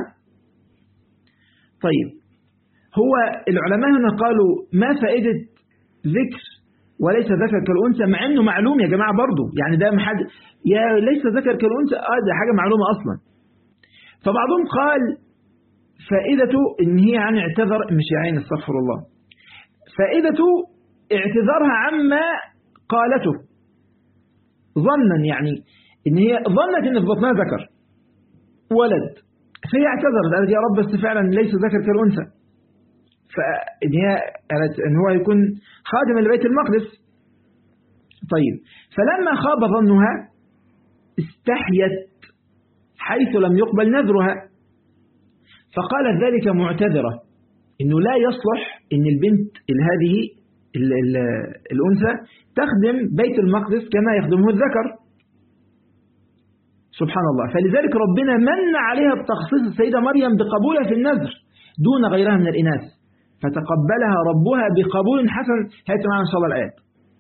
طيب هو العلماء هنا قالوا ما فائده ذكر وليس ذكر كالأنثى مع أنه معلوم يا جماعة برضه يعني ده محد يا ليس ذكر كالأنثى آه ده حاجة معلومة أصلا فبعضهم قال فائدته إن هي يعني اعتذر مش يعني استغفر الله فائدته اعتذارها عما قالته ظنا يعني إن هي ظنت إن في بطنها ذكر ولد فهي اعتذرت قالت يا رب بس فعلا ليس ذكر كالأنثى فإن هي إن هو يكون خادم لبيت المقدس طيب فلما خاب ظنها استحيت حيث لم يقبل نذرها فقالت ذلك معتذرة إنه لا يصلح إن البنت هذه الأنثى تخدم بيت المقدس كما يخدمه الذكر سبحان الله فلذلك ربنا من عليها بتخصيص السيدة مريم بقبولها في النذر دون غيرها من الإناث فتقبلها ربها بقبول حسن هات معنا إن شاء الله الآيات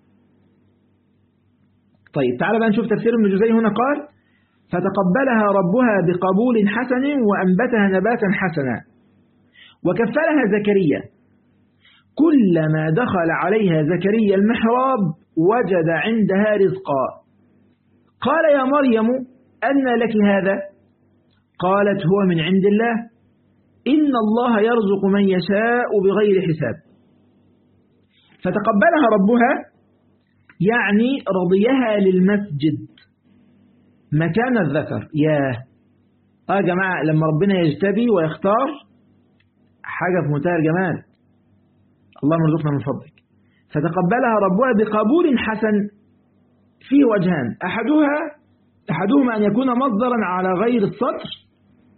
طيب تعال بقى نشوف تفسير ابن جزي هنا قال فتقبلها ربها بقبول حسن وأنبتها نباتا حسنا وكفلها زكريا كلما دخل عليها زكريا المحراب وجد عندها رزقا قال يا مريم أن لك هذا قالت هو من عند الله إن الله يرزق من يشاء بغير حساب فتقبلها ربها يعني رضيها للمسجد مكان الذكر ياه آه جماعة لما ربنا يجتبي ويختار حاجة في منتهى الجمال اللهم ارزقنا من فضلك فتقبلها ربها بقبول حسن فيه وجهان أحدها أحدهما أن يكون مصدرا على غير السطر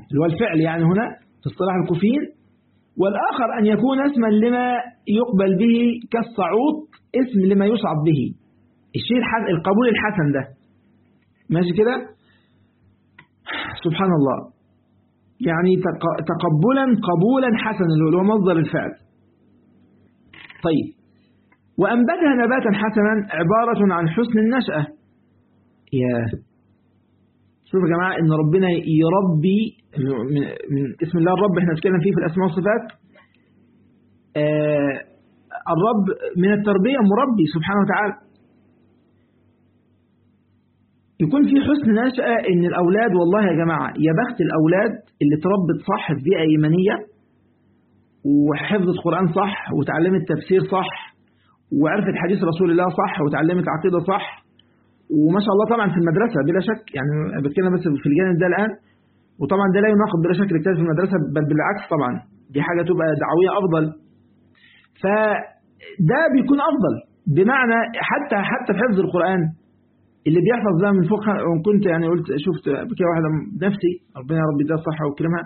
اللي هو الفعل يعني هنا في اصطلاح الكوفيين والآخر أن يكون اسما لما يقبل به كالصعود اسم لما يصعد به الشيء القبول الحسن ده ماشي كده سبحان الله يعني تقبلا قبولا حسنا اللي هو مصدر الفعل طيب وأنبتها نباتا حسنا عبارة عن حسن النشأة يا شوف يا جماعة إن ربنا يربي من اسم الله الرب احنا نتكلم فيه في الأسماء والصفات آه الرب من التربية مربي سبحانه وتعالى يكون في حسن نشأة إن الأولاد والله يا جماعة يا بخت الأولاد اللي تربت صح في بيئة إيمانية وحفظت قرآن صح وتعلمت تفسير صح وعرفت حديث رسول الله صح وتعلمت عقيدة صح وما شاء الله طبعا في المدرسة بلا شك يعني بتكلم بس في الجانب ده الآن وطبعا ده لا يناقض بلا شك الاجتهاد في المدرسة بل بالعكس طبعا دي حاجة تبقى دعوية أفضل فده بيكون أفضل بمعنى حتى حتى في حفظ القرآن اللي بيحفظ ده من فوق كنت يعني قلت شفت كده واحدة نفسي ربنا يا رب ده صح وكلمها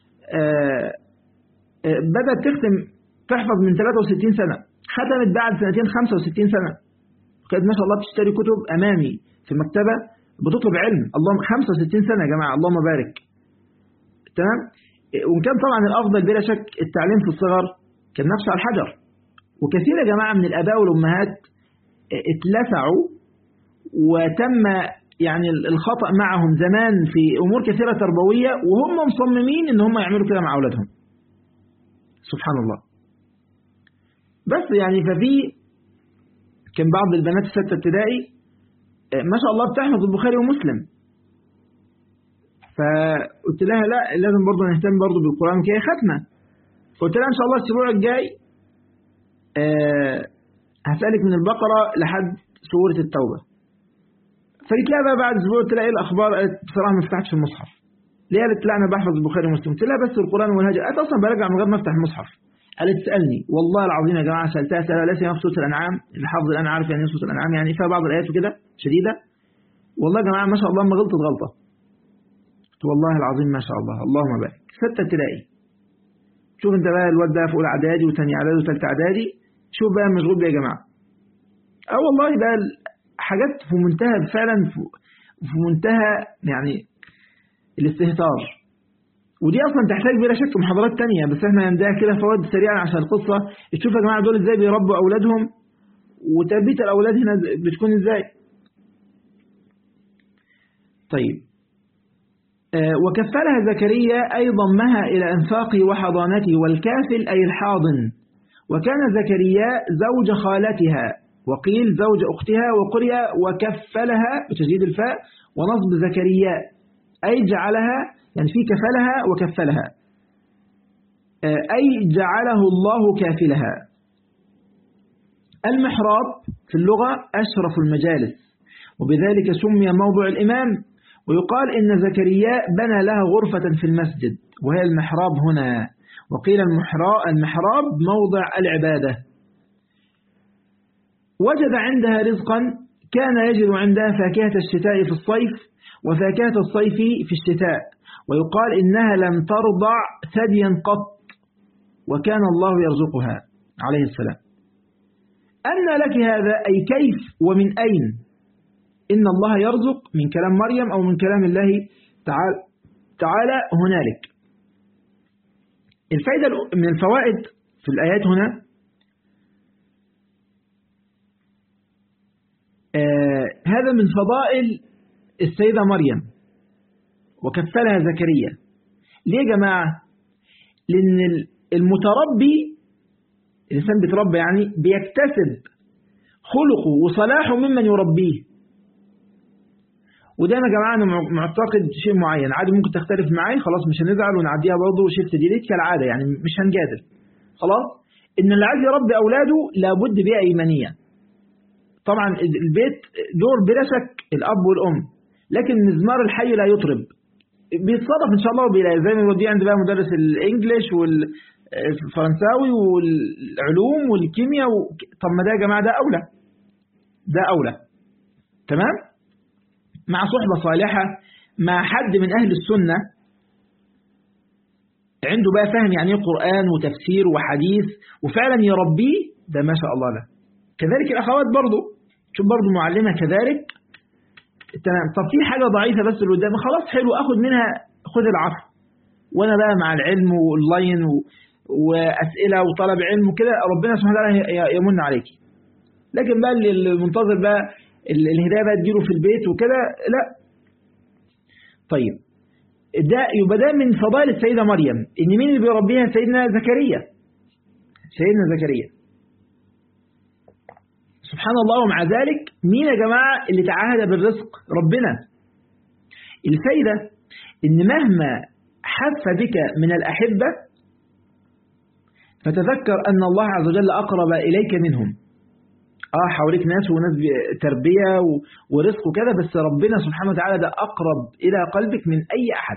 بدأت تختم تحفظ من 63 سنة ختمت بعد سنتين 65 سنة كانت ما شاء الله بتشتري كتب أمامي في المكتبة بتطلب علم اللهم 65 سنة يا جماعة اللهم بارك تمام وإن كان طبعا الأفضل بلا شك التعليم في الصغر كان نفسه على الحجر وكثير يا جماعة من الآباء والأمهات اتلسعوا وتم يعني الخطأ معهم زمان في أمور كثيرة تربوية وهم مصممين إن هم يعملوا كده مع أولادهم سبحان الله بس يعني ففي كان بعض البنات الستة ابتدائي ما شاء الله بتحفظ البخاري ومسلم فقلت لها لا لازم برضه نهتم برضه بالقرآن كي ختمة فقلت لها إن شاء الله الأسبوع الجاي أه هسألك من البقرة لحد سورة التوبة فقلت لها بقى بعد أسبوع قلت لها إيه الأخبار قالت بصراحة ما فتحتش المصحف ليه قالت لا أنا بحفظ البخاري ومسلم قلت لها بس القرآن والهجر قالت أصلا برجع من غير ما أفتح المصحف قالت تسألني والله العظيم يا جماعة سألتها سألها ليس في سورة الأنعام اللي حافظ الآن عارف يعني سورة الأنعام يعني فيها بعض الآيات وكده شديدة والله يا جماعة ما شاء الله ما غلطت غلطة قلت والله العظيم ما شاء الله اللهم بارك ستة ابتدائي شوف انت بقى الواد ده في اولى اعدادي وثاني اعدادي وثالثه اعدادي شوف بقى مشغول بيه يا جماعه اه والله بقى حاجات في منتهى فعلا في منتهى يعني الاستهتار ودي اصلا تحتاج بلا شك محاضرات تانية بس احنا هنديها كده فوائد سريعا عشان القصه تشوف يا جماعه دول ازاي بيربوا اولادهم وتربيه الاولاد هنا بتكون ازاي طيب وكفلها زكريا أي ضمها إلى أنفاقه وحضانته والكافل أي الحاضن وكان زكريا زوج خالتها وقيل زوج أختها وقرئ وكفلها بتجديد الفاء ونصب زكريا أي جعلها يعني في كفلها وكفلها أي جعله الله كافلها المحراب في اللغة أشرف المجالس وبذلك سمي موضع الإمام ويقال إن زكريا بنى لها غرفة في المسجد وهي المحراب هنا وقيل المحراب موضع العبادة وجد عندها رزقا كان يجد عندها فاكهة الشتاء في الصيف وفاكهة الصيف في الشتاء ويقال إنها لم ترضع ثديا قط وكان الله يرزقها عليه السلام أن لك هذا أي كيف ومن أين إن الله يرزق من كلام مريم أو من كلام الله تعالى, تعالى هنالك الفائدة من الفوائد في الآيات هنا آه هذا من فضائل السيدة مريم وكفلها زكريا ليه يا جماعة لأن المتربي الإنسان بيتربى يعني بيكتسب خلقه وصلاحه ممن يربيه وده يا جماعة أنا معتقد شيء معين عادي ممكن تختلف معي خلاص مش هنزعل ونعديها برضه وشفت ديليت كالعادة يعني مش هنجادل خلاص إن اللي عايز يربي أولاده لابد بيئة إيمانية طبعا البيت دور بلا شك الأب والأم لكن مزمار الحي لا يطرب بيتصرف إن شاء الله وبيلاقي زي ما يوديه عند بقى مدرس الإنجليش والفرنساوي والعلوم والكيمياء و... طب ما ده يا جماعة ده أولى ده أولى تمام؟ مع صحبة صالحة مع حد من أهل السنة عنده بقى فهم يعني ايه قرآن وتفسير وحديث وفعلا يربيه ده ما شاء الله له كذلك الأخوات برضو شوف برضو معلمة كذلك تمام طب في حاجة ضعيفة بس اللي قدامي خلاص حلو أخد منها خد العفو وأنا بقى مع العلم واللاين و... وأسئلة وطلب علم وكده ربنا سبحانه وتعالى يمن عليك لكن بقى اللي منتظر بقى الهداية بقى تجيله في البيت وكده لا طيب ده يبقى ده من فضائل السيدة مريم إن مين اللي بيربيها سيدنا زكريا سيدنا زكريا سبحان الله ومع ذلك مين يا جماعة اللي تعاهد بالرزق ربنا الفايدة إن مهما حف بك من الأحبة فتذكر أن الله عز وجل أقرب إليك منهم آه حواليك ناس وناس تربية ورزق وكذا بس ربنا سبحانه وتعالى ده أقرب إلى قلبك من أي أحد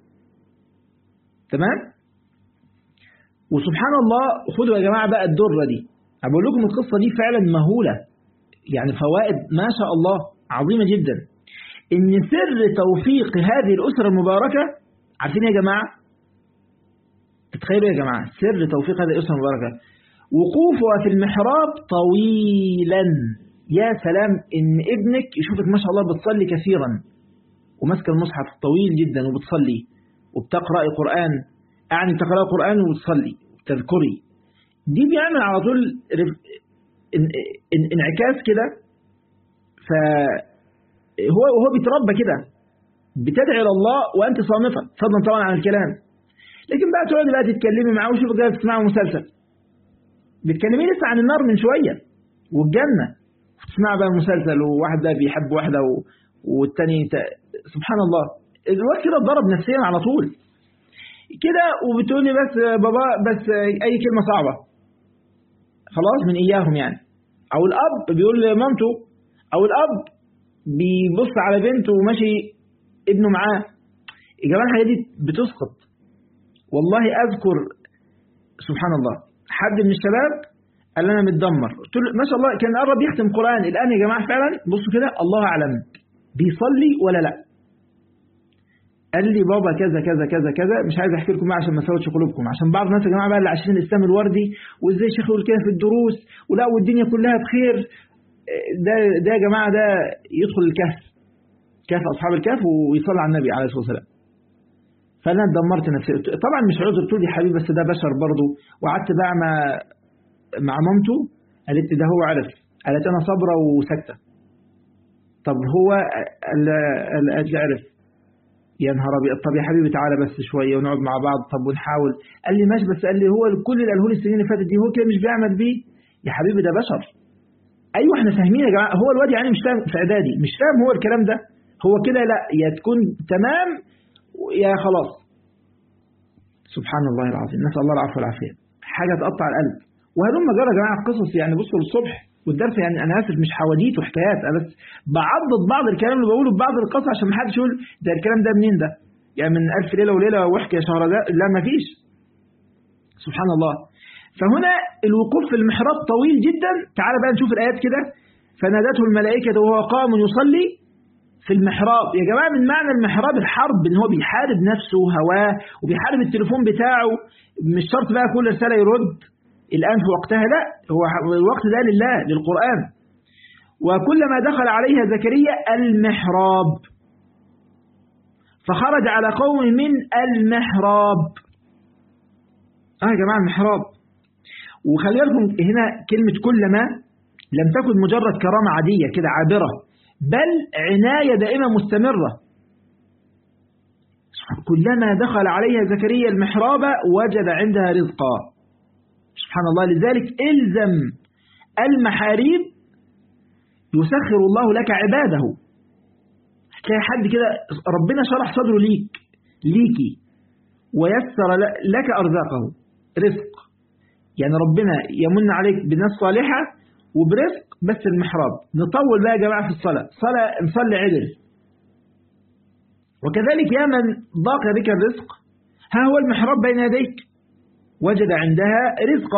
تمام وسبحان الله خدوا يا جماعة بقى الدرة دي أقول لكم القصة دي فعلا مهولة يعني فوائد ما شاء الله عظيمة جدا إن سر توفيق هذه الأسرة المباركة عارفين يا جماعة تتخيلوا يا جماعة سر توفيق هذه الأسرة المباركة وقوفها في المحراب طويلا يا سلام إن ابنك يشوفك ما شاء الله بتصلي كثيرا وماسك المصحف طويل جدا وبتصلي وبتقرأ قرآن يعني بتقرأ قرآن وبتصلي وتذكري دي بيعمل على طول انعكاس كده فهو وهو بيتربى كده بتدعي لله وانت صامته فضلا طبعا عن الكلام لكن بقى تقعدي بقى تتكلمي معاه وشوف جاي تسمعوا مسلسل بتكلمي لسه عن النار من شويه والجنه تسمع بقى مسلسل وواحد ده بيحب واحده و... والتاني ت... سبحان الله الوقت كده اتضرب نفسيا على طول كده وبتقولي بس بابا بس اي كلمه صعبه خلاص من اياهم يعني او الاب بيقول لمامته او الاب بيبص على بنته وماشي ابنه معاه يا جماعه الحاجات دي بتسقط والله اذكر سبحان الله حد من الشباب قال انا متدمر قلت له ما شاء الله كان قرب يختم قران الان يا جماعه فعلا بصوا كده الله اعلم بيصلي ولا لا قال لي بابا كذا كذا كذا كذا مش عايز احكي لكم بقى عشان ما اسودش قلوبكم عشان بعض الناس يا جماعه بقى اللي عايشين الاسلام الوردي وازاي شيخ يقول كده في الدروس ولا والدنيا كلها بخير ده ده يا جماعه ده يدخل الكهف كهف اصحاب الكهف ويصلي على النبي عليه الصلاه والسلام فانا اتدمرت نفسي طبعا مش عذر تقول يا حبيبي بس ده بشر برضه وقعدت بقى مع مع مامته قالت ده هو عرف قالت انا صابره وساكته طب هو قالت لي عرف يا نهار ابيض طب يا حبيبي تعالى بس شويه ونقعد مع بعض طب ونحاول قال لي ماشي بس قال لي هو كل اللي قاله لي السنين اللي فاتت دي هو كده مش بيعمل بيه يا حبيبي ده بشر ايوه احنا فاهمين يا جماعه هو الواد يعني مش فاهم في اعدادي مش فاهم هو الكلام ده هو كده لا يا تكون تمام يا خلاص سبحان الله العظيم نسال الله العفو والعافيه حاجه تقطع القلب وهلم جرى يا جماعه القصص يعني بصوا للصبح والدرس يعني انا اسف مش حواديت وحكايات انا بس بعضد بعض الكلام اللي بقوله ببعض القصص عشان ما حدش يقول ده الكلام ده منين ده يعني من ألف ليله وليله واحكي يا شهرزاد لا ما فيش سبحان الله فهنا الوقوف في المحراب طويل جدا تعال بقى نشوف الايات كده فنادته الملائكه وهو قائم يصلي في المحراب يا جماعه من معنى المحراب الحرب ان هو بيحارب نفسه وهواه وبيحارب التليفون بتاعه مش شرط بقى كل رساله يرد الآن في وقتها لا هو الوقت ده لله للقرآن وكلما دخل عليها زكريا المحراب فخرج على قوم من المحراب اه يا جماعة المحراب وخلي بالكم هنا كلمة كلما لم تكن مجرد كرامة عادية كده عابرة بل عناية دائمة مستمرة كلما دخل عليها زكريا المحراب وجد عندها رزقا سبحان الله لذلك الزم المحاريب يسخر الله لك عباده هتلاقي حد كده ربنا شرح صدره ليك ليكي ويسر لك أرزاقه رزق يعني ربنا يمن عليك بناس صالحة وبرزق بس المحراب نطول بقى يا جماعة في الصلاة صلاة نصلي عدل وكذلك يا من ضاق بك الرزق ها هو المحراب بين يديك وجد عندها رزقا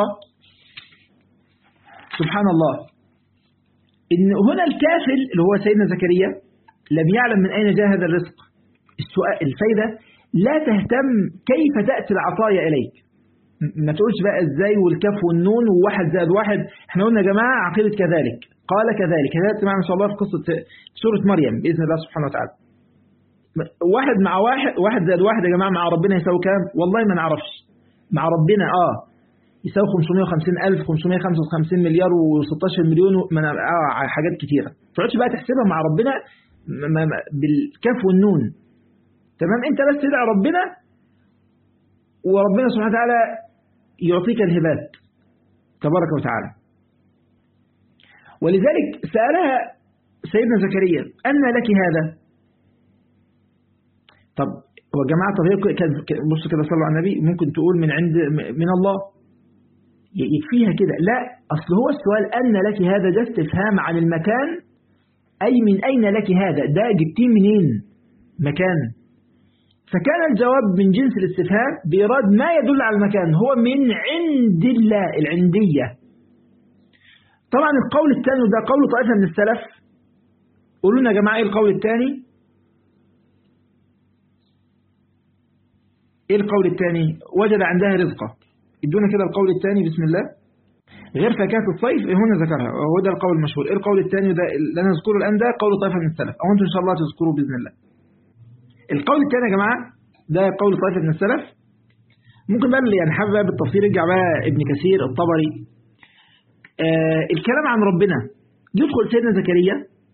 سبحان الله إن هنا الكافل اللي هو سيدنا زكريا لم يعلم من أين جاء هذا الرزق السؤال الفايدة لا تهتم كيف تأتي العطايا إليك ما تقولش بقى ازاي والكف والنون وواحد زائد واحد احنا قلنا يا جماعة عقيدة كذلك قال كذلك هذا معنا ان شاء الله في قصة سورة مريم بإذن الله سبحانه وتعالى واحد مع واحد واحد زائد واحد يا جماعة مع ربنا يساوي كام والله ما نعرفش مع ربنا اه يساوي 550 ألف 555 مليار و16 مليون من آه حاجات كتيرة تقعدش بقى تحسبها مع ربنا بالكف والنون تمام انت بس تدعي ربنا وربنا سبحانه وتعالى يعطيك الهبات تبارك وتعالى ولذلك سألها سيدنا زكريا أن لك هذا طب هو جماعة طب هي بص كده صلوا على النبي ممكن تقول من عند من الله يكفيها كده لا أصل هو السؤال أن لك هذا ده استفهام عن المكان أي من أين لك هذا ده جبتيه منين مكان فكان الجواب من جنس الاستفهام بإيراد ما يدل على المكان هو من عند الله العندية طبعا القول الثاني ده قول طائفة من السلف قولوا لنا يا جماعة ايه القول الثاني ايه القول الثاني وجد عندها رزقه ادونا كده القول الثاني بسم الله غير فكاة الصيف هنا ذكرها وهو ده القول المشهور ايه القول الثاني ده لا نذكره الآن ده قول طائفة من السلف او انتم ان شاء الله تذكروه بإذن الله القول الثاني يا جماعة ده قول طائفة من السلف ممكن بقى يعني حابب بقى بالتفصيل يرجع بقى ابن كثير الطبري آه الكلام عن ربنا يدخل سيدنا زكريا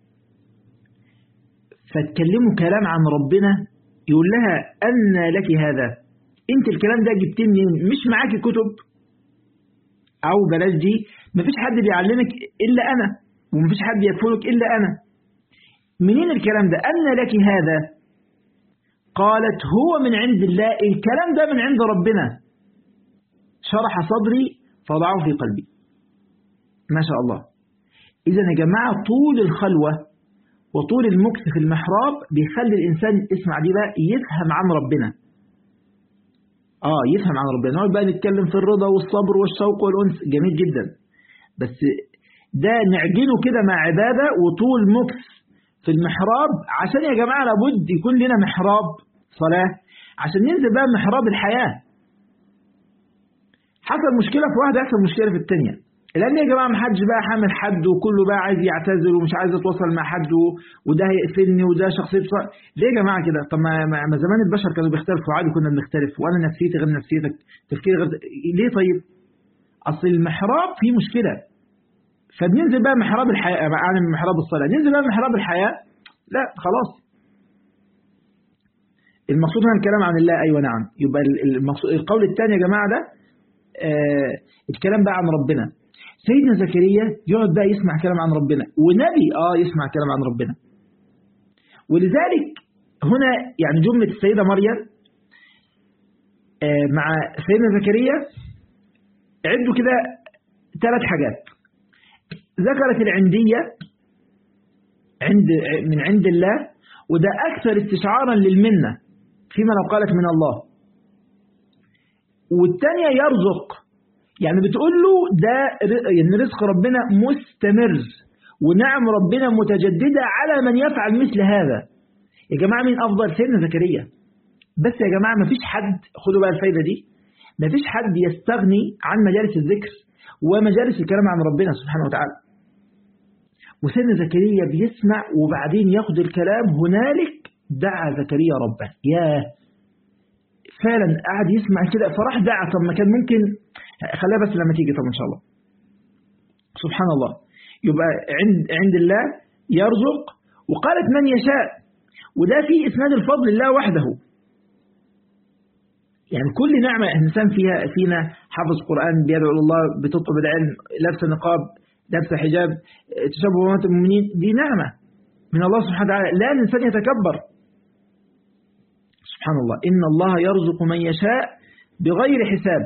فتكلموا كلام عن ربنا يقول لها أن لك هذا انت الكلام ده جبتيه منين مش معاكي كتب او بلاش دي مفيش حد بيعلمك الا انا ومفيش حد يكفلك الا انا منين الكلام ده أن لك هذا قالت هو من عند الله الكلام ده من عند ربنا شرح صدري فضعه في قلبي ما شاء الله إذا يا جماعة طول الخلوة وطول المكس في المحراب بيخلي الإنسان اسمع دي بقى يفهم عن ربنا آه يفهم عن ربنا نقعد بقى نتكلم في الرضا والصبر والشوق والأنس جميل جدا بس ده نعجنه كده مع عبادة وطول مكس في المحراب عشان يا جماعة لابد يكون لنا محراب صلاة عشان ينزل بقى محراب الحياة حصل مشكلة في واحدة يحصل مشكلة في الثانية لأن يا جماعة محدش بقى حامل حد وكله بقى عايز يعتذر ومش عايز يتواصل مع حد وده هيقفلني وده شخصية بصر. ليه يا جماعة كده طب ما, ما زمان البشر كانوا بيختلفوا عادي كنا بنختلف وأنا نفسيتي غير نفسيتك تفكيري غير ليه طيب أصل المحراب فيه مشكلة فبننزل بقى محراب الحياة يعني من محراب الصلاة ننزل بقى محراب الحياة لا خلاص المقصود هنا الكلام عن الله أيوة نعم يبقى المقصود القول الثاني يا جماعة ده آه الكلام بقى عن ربنا سيدنا زكريا يقعد بقى يسمع كلام عن ربنا ونبي اه يسمع كلام عن ربنا ولذلك هنا يعني جملة السيدة مريم آه مع سيدنا زكريا عدوا كده ثلاث حاجات ذكرت العندية عند من عند الله وده أكثر استشعارا للمنة فيما لو قالت من الله والثانية يرزق يعني بتقول له ده يعني رزق ربنا مستمر ونعم ربنا متجددة على من يفعل مثل هذا يا جماعة مين أفضل سيدنا زكريا بس يا جماعة ما فيش حد خدوا بقى الفايدة دي ما فيش حد يستغني عن مجالس الذكر ومجالس الكلام عن ربنا سبحانه وتعالى وسيدنا زكريا بيسمع وبعدين ياخد الكلام هنالك دعا زكريا ربه ياه فعلا قعد يسمع كده فراح دعا طب ما كان ممكن خليها بس لما تيجي طب ان شاء الله سبحان الله يبقى عند عند الله يرزق وقالت من يشاء وده في اسناد الفضل الله وحده يعني كل نعمة إنسان فيها فينا حافظ قرآن بيدعو الله بتطلب العلم لابس نقاب لابس حجاب تشبه بنات المؤمنين دي نعمة من الله سبحانه وتعالى لا الإنسان يتكبر سبحان الله إن الله يرزق من يشاء بغير حساب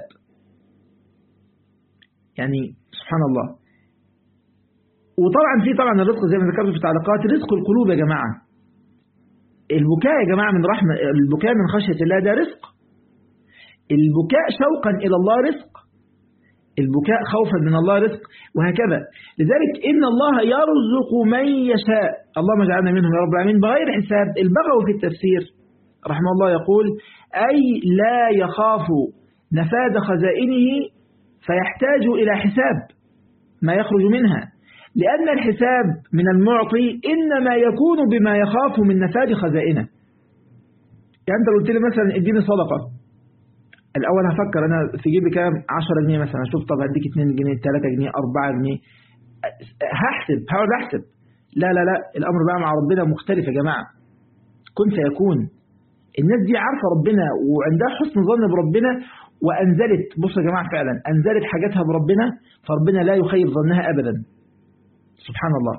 يعني سبحان الله وطبعا في طبعا الرزق زي ما ذكرت في التعليقات رزق القلوب يا جماعة البكاء يا جماعة من رحمة البكاء من خشية الله ده رزق البكاء شوقا إلى الله رزق البكاء خوفا من الله رزق وهكذا لذلك إن الله يرزق من يشاء اللهم اجعلنا منهم يا رب العالمين بغير حساب البغوي في التفسير رحمه الله يقول أي لا يخاف نفاذ خزائنه فيحتاج إلى حساب ما يخرج منها لأن الحساب من المعطي إنما يكون بما يخاف من نفاذ خزائنه يعني أنت قلت لي مثلا اديني صدقة الأول هفكر أنا في جيبي كام 10 جنيه مثلا أشوف طب هديك 2 جنيه 3 جنيه 4 جنيه هحسب هقعد أحسب لا لا لا الأمر بقى مع ربنا مختلف يا جماعة كن فيكون الناس دي عارفة ربنا وعندها حسن ظن بربنا وأنزلت بصوا يا جماعة فعلا أنزلت حاجاتها بربنا فربنا لا يخيب ظنها أبدا سبحان الله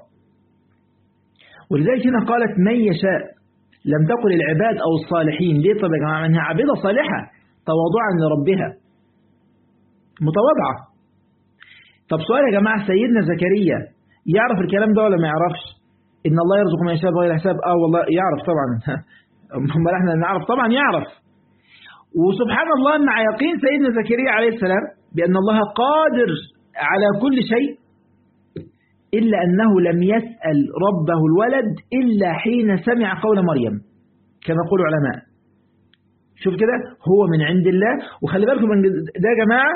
ولذلك هنا قالت من يشاء لم تقل العباد أو الصالحين ليه طب يا جماعة منها عبيدة صالحة تواضعا لربها متواضعة طب سؤال يا جماعة سيدنا زكريا يعرف الكلام ده ولا ما يعرفش إن الله يرزق من يشاء بغير حساب آه والله يعرف طبعا امال احنا نعرف طبعا يعرف وسبحان الله مع يقين سيدنا زكريا عليه السلام بأن الله قادر على كل شيء إلا أنه لم يسأل ربه الولد إلا حين سمع قول مريم كما يقول العلماء شوف كده هو من عند الله وخلي بالكم من ده يا جماعة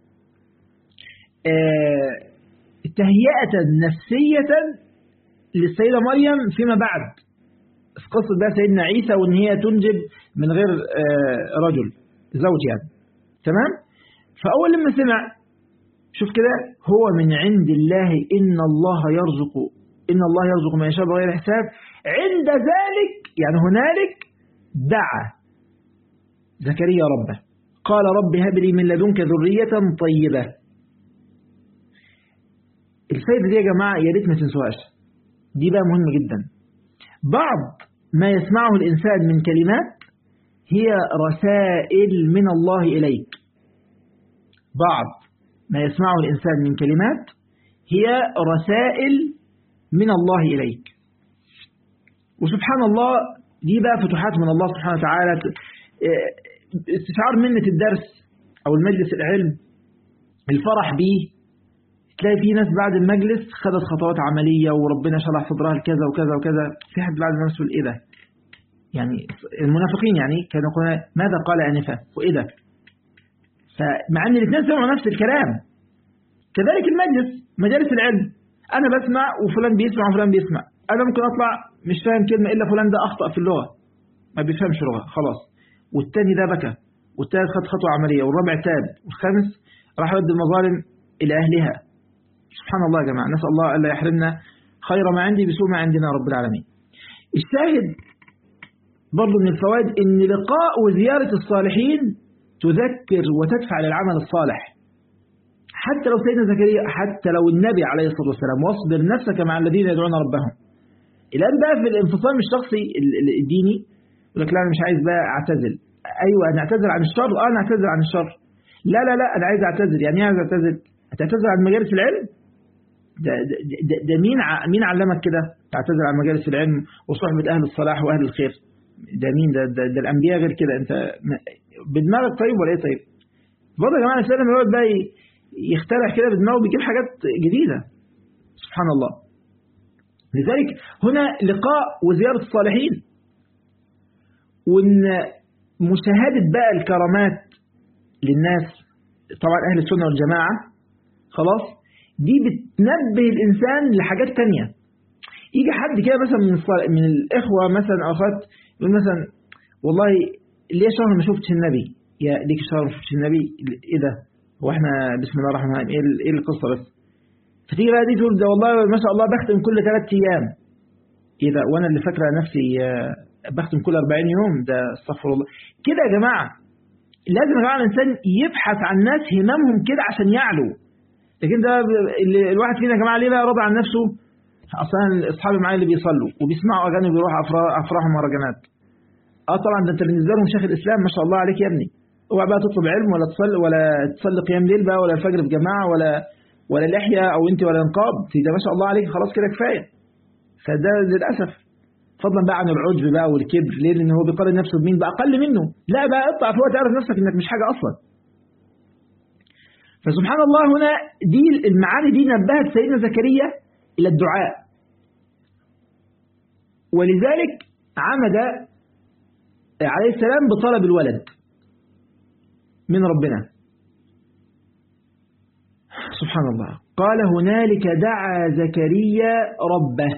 آه تهيئة نفسية للسيدة مريم فيما بعد في قصة بقى سيدنا عيسى وان هي تنجب من غير آه رجل زوج يعني تمام فأول لما سمع شوف كده هو من عند الله إن الله يرزق إن الله يرزق من يشاء بغير حساب عند ذلك يعني هنالك دعا زكريا ربه قال رب هب لي من لدنك ذرية طيبة الفايدة دي يا جماعة يا ريت ما تنسوهاش دي بقى مهمة جدا بعض ما يسمعه الإنسان من كلمات هي رسائل من الله إليك بعض ما يسمعه الإنسان من كلمات هي رسائل من الله إليك وسبحان الله دي بقى فتوحات من الله سبحانه وتعالى استشعار منة الدرس أو المجلس العلم الفرح بيه تلاقي في ناس بعد المجلس خدت خطوات عملية وربنا شرح صدرها لكذا وكذا وكذا في حد بعد الناس يقول إيه ده يعني المنافقين يعني كانوا يقولون ماذا قال آنفا وإيه ده فمع أن الاثنين سمعوا نفس الكلام كذلك المجلس مجالس العلم أنا بسمع وفلان بيسمع وفلان بيسمع أنا ممكن أطلع مش فاهم كلمة إلا فلان ده أخطأ في اللغة ما بيفهمش لغة خلاص والتاني ده بكى والتالت خد خطوة عملية والرابع تاب والخامس راح يود المظالم إلى أهلها سبحان الله يا جماعة نسأل الله ألا يحرمنا خير ما عندي بسوء ما عندنا رب العالمين الشاهد برضو من الفوائد ان لقاء وزيارة الصالحين تذكر وتدفع للعمل الصالح حتى لو سيدنا زكريا حتى لو النبي عليه الصلاة والسلام واصبر نفسك مع الذين يدعون ربهم الآن بقى في الانفصام الشخصي الديني يقول لك لا أنا مش عايز بقى أعتزل أيوة أنا أعتذر عن الشر أه أنا أعتذر عن الشر لا لا لا أنا عايز أعتذر يعني إيه عايز أعتذر هتعتذر عن مجالس العلم ده, ده, ده, ده مين مين علمك كده تعتذر عن مجالس العلم وصحبة أهل الصلاح وأهل الخير ده مين ده, ده, ده الأنبياء غير كده أنت بدماغك طيب ولا إيه طيب برضه يا جماعة الإسلام يقعد بقى يخترع كده بدماغه بيجيب حاجات جديدة سبحان الله لذلك هنا لقاء وزيارة الصالحين وإن مشاهدة بقى الكرامات للناس طبعا أهل السنة والجماعة خلاص دي بتنبه الإنسان لحاجات تانية يجي حد كده مثلا من من الإخوة مثلا أو أخوات يقول مثلا والله ليه شهر ما شفتش النبي يا ليك شهر ما شفتش النبي إيه ده هو احنا بسم الله الرحمن الرحيم ايه ايه القصه بس فتيجي بقى دي تقول ده والله ما شاء الله بختم كل ثلاث ايام ايه ده وانا اللي فاكره نفسي بختم كل 40 يوم ده استغفر الله كده يا جماعه لازم يا جماعه الانسان يبحث عن ناس هممهم كده عشان يعلو لكن ده الواحد فينا يا جماعه ليه بقى راضي عن نفسه اصلا اصحابي معايا اللي بيصلوا وبيسمعوا اغاني وبيروحوا افراح ومهرجانات اه طبعا ده انت بالنسبه لهم شيخ الاسلام ما شاء الله عليك يا ابني اوعى بقى تطلب علم ولا تصلي ولا تصلي قيام ليل بقى ولا الفجر في جماعه ولا ولا لحيه او انت ولا نقاب ده ما شاء الله عليك خلاص كده كفايه فده للاسف فضلا بقى عن العجب بقى والكبر ليه لان هو بيقارن نفسه بمين بقى اقل منه لا بقى اطلع فوق تعرف نفسك انك مش حاجه اصلا فسبحان الله هنا دي المعاني دي نبهت سيدنا زكريا الى الدعاء ولذلك عمد عليه السلام بطلب الولد من ربنا سبحان الله قال هنالك دعا زكريا ربه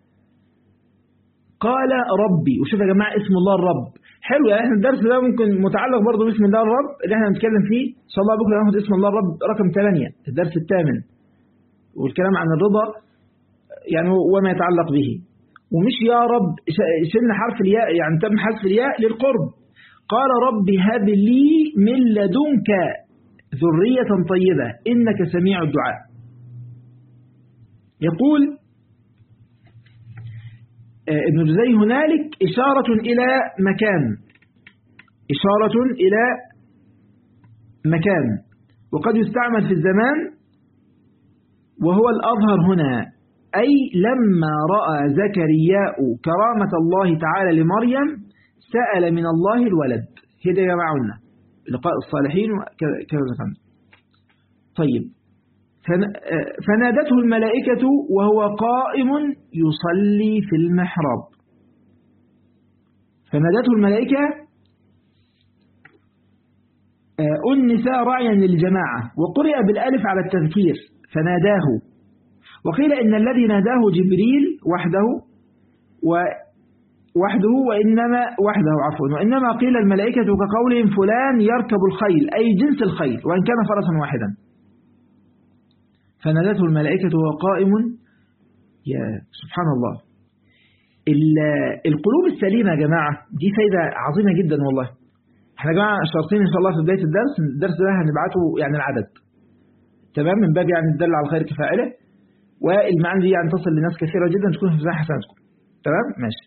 قال ربي وشوف يا جماعة اسم الله الرب حلو يعني احنا الدرس ده ممكن متعلق برضه باسم الله الرب اللي احنا هنتكلم فيه ان شاء الله بكره ناخد اسم الله الرب رقم 8 الدرس الثامن والكلام عن الرضا يعني وما يتعلق به ومش يا رب شلنا حرف الياء يعني تم حذف الياء للقرب قال رب هب لي من لدنك ذرية طيبة إنك سميع الدعاء يقول ابن جزي هنالك إشارة إلى مكان إشارة إلى مكان وقد يستعمل في الزمان وهو الأظهر هنا أي لما رأى زكرياء كرامة الله تعالى لمريم سأل من الله الولد هذا يا معنا لقاء الصالحين وكذا ذكرنا طيب فنادته الملائكة وهو قائم يصلي في المحراب فنادته الملائكة النساء رعيا للجماعة وقرئ بالألف على التذكير فناداه وقيل إن الذي ناداه جبريل وحده وحده وإنما وحده عفوا وإنما قيل الملائكة كقولهم فلان يركب الخيل أي جنس الخيل وإن كان فرسا واحدا فنادته الملائكة وهو قائم يا سبحان الله القلوب السليمة يا جماعة دي فايدة عظيمة جدا والله احنا يا جماعة شرطين إن شاء الله في بداية الدرس الدرس ده هنبعته يعني العدد تمام من باب يعني الدل على الخير كفاعله والمعاني دي يعني تصل لناس كثيرة جدا تكون في ميزان حسناتكم تمام ماشي